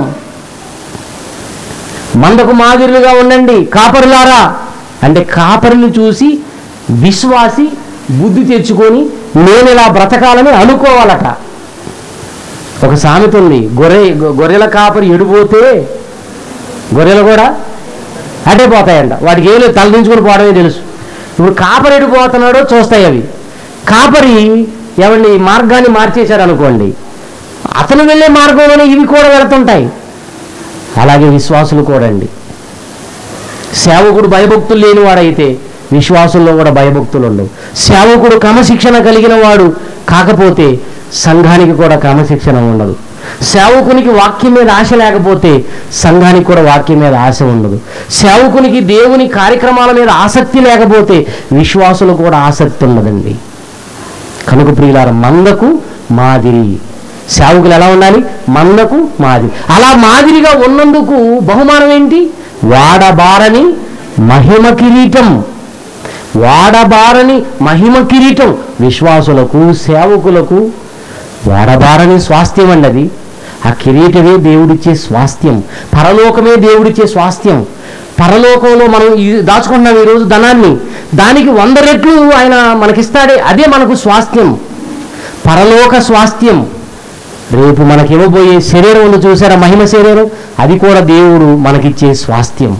మందకు మాదిరిగా ఉండండి కాపరులారా అంటే కాపరిని చూసి విశ్వాసి బుద్ధి తెచ్చుకొని నేను ఇలా బ్రతకాలని అనుకోవాలట ఒక సామెత ఉంది గొర్రె గొ- గొర్రెల కాపరి ఎడిపోతే గొర్రెలు కూడా అటే పోతాయంట వాడికి ఏం లేదు తలదించుకొని పోవడమే తెలుసు ఇప్పుడు కాపరి ఎడిపోతున్నాడో చూస్తాయి అవి కాపరి ఏమండి మార్గాన్ని మార్చేశారు అనుకోండి అతను వెళ్ళే మార్గంలోనే ఇవి కూడా వెళుతుంటాయి అలాగే విశ్వాసులు కూడా అండి సేవకుడు భయభక్తులు లేనివాడైతే విశ్వాసుల్లో కూడా భయభక్తులు ఉండవు సేవకుడు క్రమశిక్షణ కలిగిన వాడు కాకపోతే సంఘానికి కూడా క్రమశిక్షణ ఉండదు సేవకునికి వాక్యం మీద ఆశ లేకపోతే సంఘానికి కూడా వాక్యం మీద ఆశ ఉండదు సేవకునికి దేవుని కార్యక్రమాల మీద ఆసక్తి లేకపోతే విశ్వాసులు కూడా ఆసక్తి ఉండదండి కనుక ప్రియులార మందకు మాదిరి సేవకులు ఎలా ఉండాలి మందకు మాదిరి అలా మాదిరిగా ఉన్నందుకు బహుమానం ఏంటి వాడబారని మహిమ కిరీటం వాడబారని మహిమ కిరీటం విశ్వాసులకు సేవకులకు వాడబారని స్వాస్థ్యం అండి అది ఆ కిరీటమే దేవుడిచ్చే స్వాస్థ్యం పరలోకమే దేవుడిచ్చే స్వాస్థ్యం పరలోకంలో మనం ఈ- దాచుకుంటున్నాం ఈరోజు ధనాన్ని దానికి వంద రెట్లు ఆయన మనకిస్తాడే అదే మనకు స్వాస్థ్యం పరలోక స్వాస్థ్యం రేపు మనకి ఇవ్వబోయే శరీరం ఉంది చూసారా మహిమ శరీరం అది కూడా దేవుడు మనకిచ్చే స్వాస్థ్యం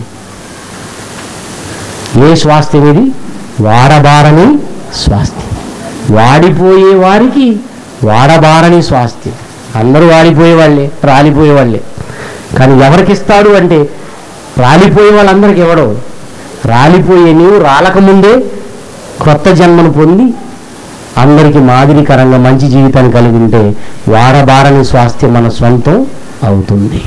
ఏ స్వాస్థ్యం ఇది వాడబారని స్వాస్థ్యం వాడిపోయే వారికి వాడబారని స్వాస్థ్యం అందరూ వాడిపోయే వాళ్ళే రాలిపోయే వాళ్ళే కానీ ఎవరికి ఇస్తాడు అంటే రాలిపోయే వాళ్ళందరికీ ఇవ్వడం రాలిపోయే నీవు రాలకముందే కొత్త జన్మను పొంది అందరికీ మాదిరికరంగా మంచి జీవితాన్ని కలిగి ఉంటే వాడబారని స్వాస్థ్యం మన సొంతం అవుతుంది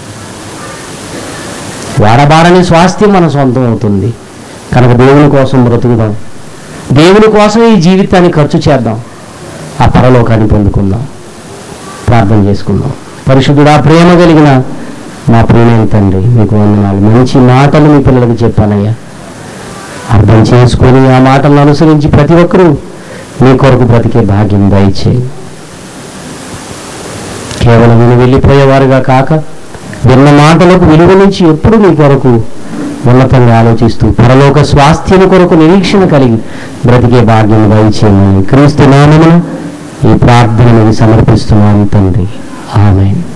వాడబారని స్వాస్థ్యం మన సొంతం అవుతుంది కనుక దేవుని కోసం బ్రతుకుదాం దేవుని కోసం ఈ జీవితాన్ని ఖర్చు చేద్దాం ఆ పరలోకాన్ని పొందుకుందాం ప్రార్థన చేసుకుందాం పరిశుద్ధుడా ప్రేమ కలిగిన మా ప్రియమైన తండ్రి మీకు వందనాలు మంచి మాటలు మీ పిల్లలకు చెప్పానయ్యా అర్థం చేసుకొని ఆ మాటలను అనుసరించి ప్రతి ఒక్కరూ మీ కొరకు బ్రతికే భాగ్యం దయచేయి కేవలం విని వెళ్ళిపోయేవారుగా కాక విన్న మాటలకు విలువ నుంచి ఎప్పుడు మీ కొరకు ఉన్నతంగా ఆలోచిస్తూ పరలోక స్వాస్థ్యం కొరకు నిరీక్షణ కలిగి బ్రతికే భాగ్యం దయచేయమని క్రీస్తు నామమున ఈ ప్రార్థనని సమర్పిస్తున్నాను తండ్రి ఆమె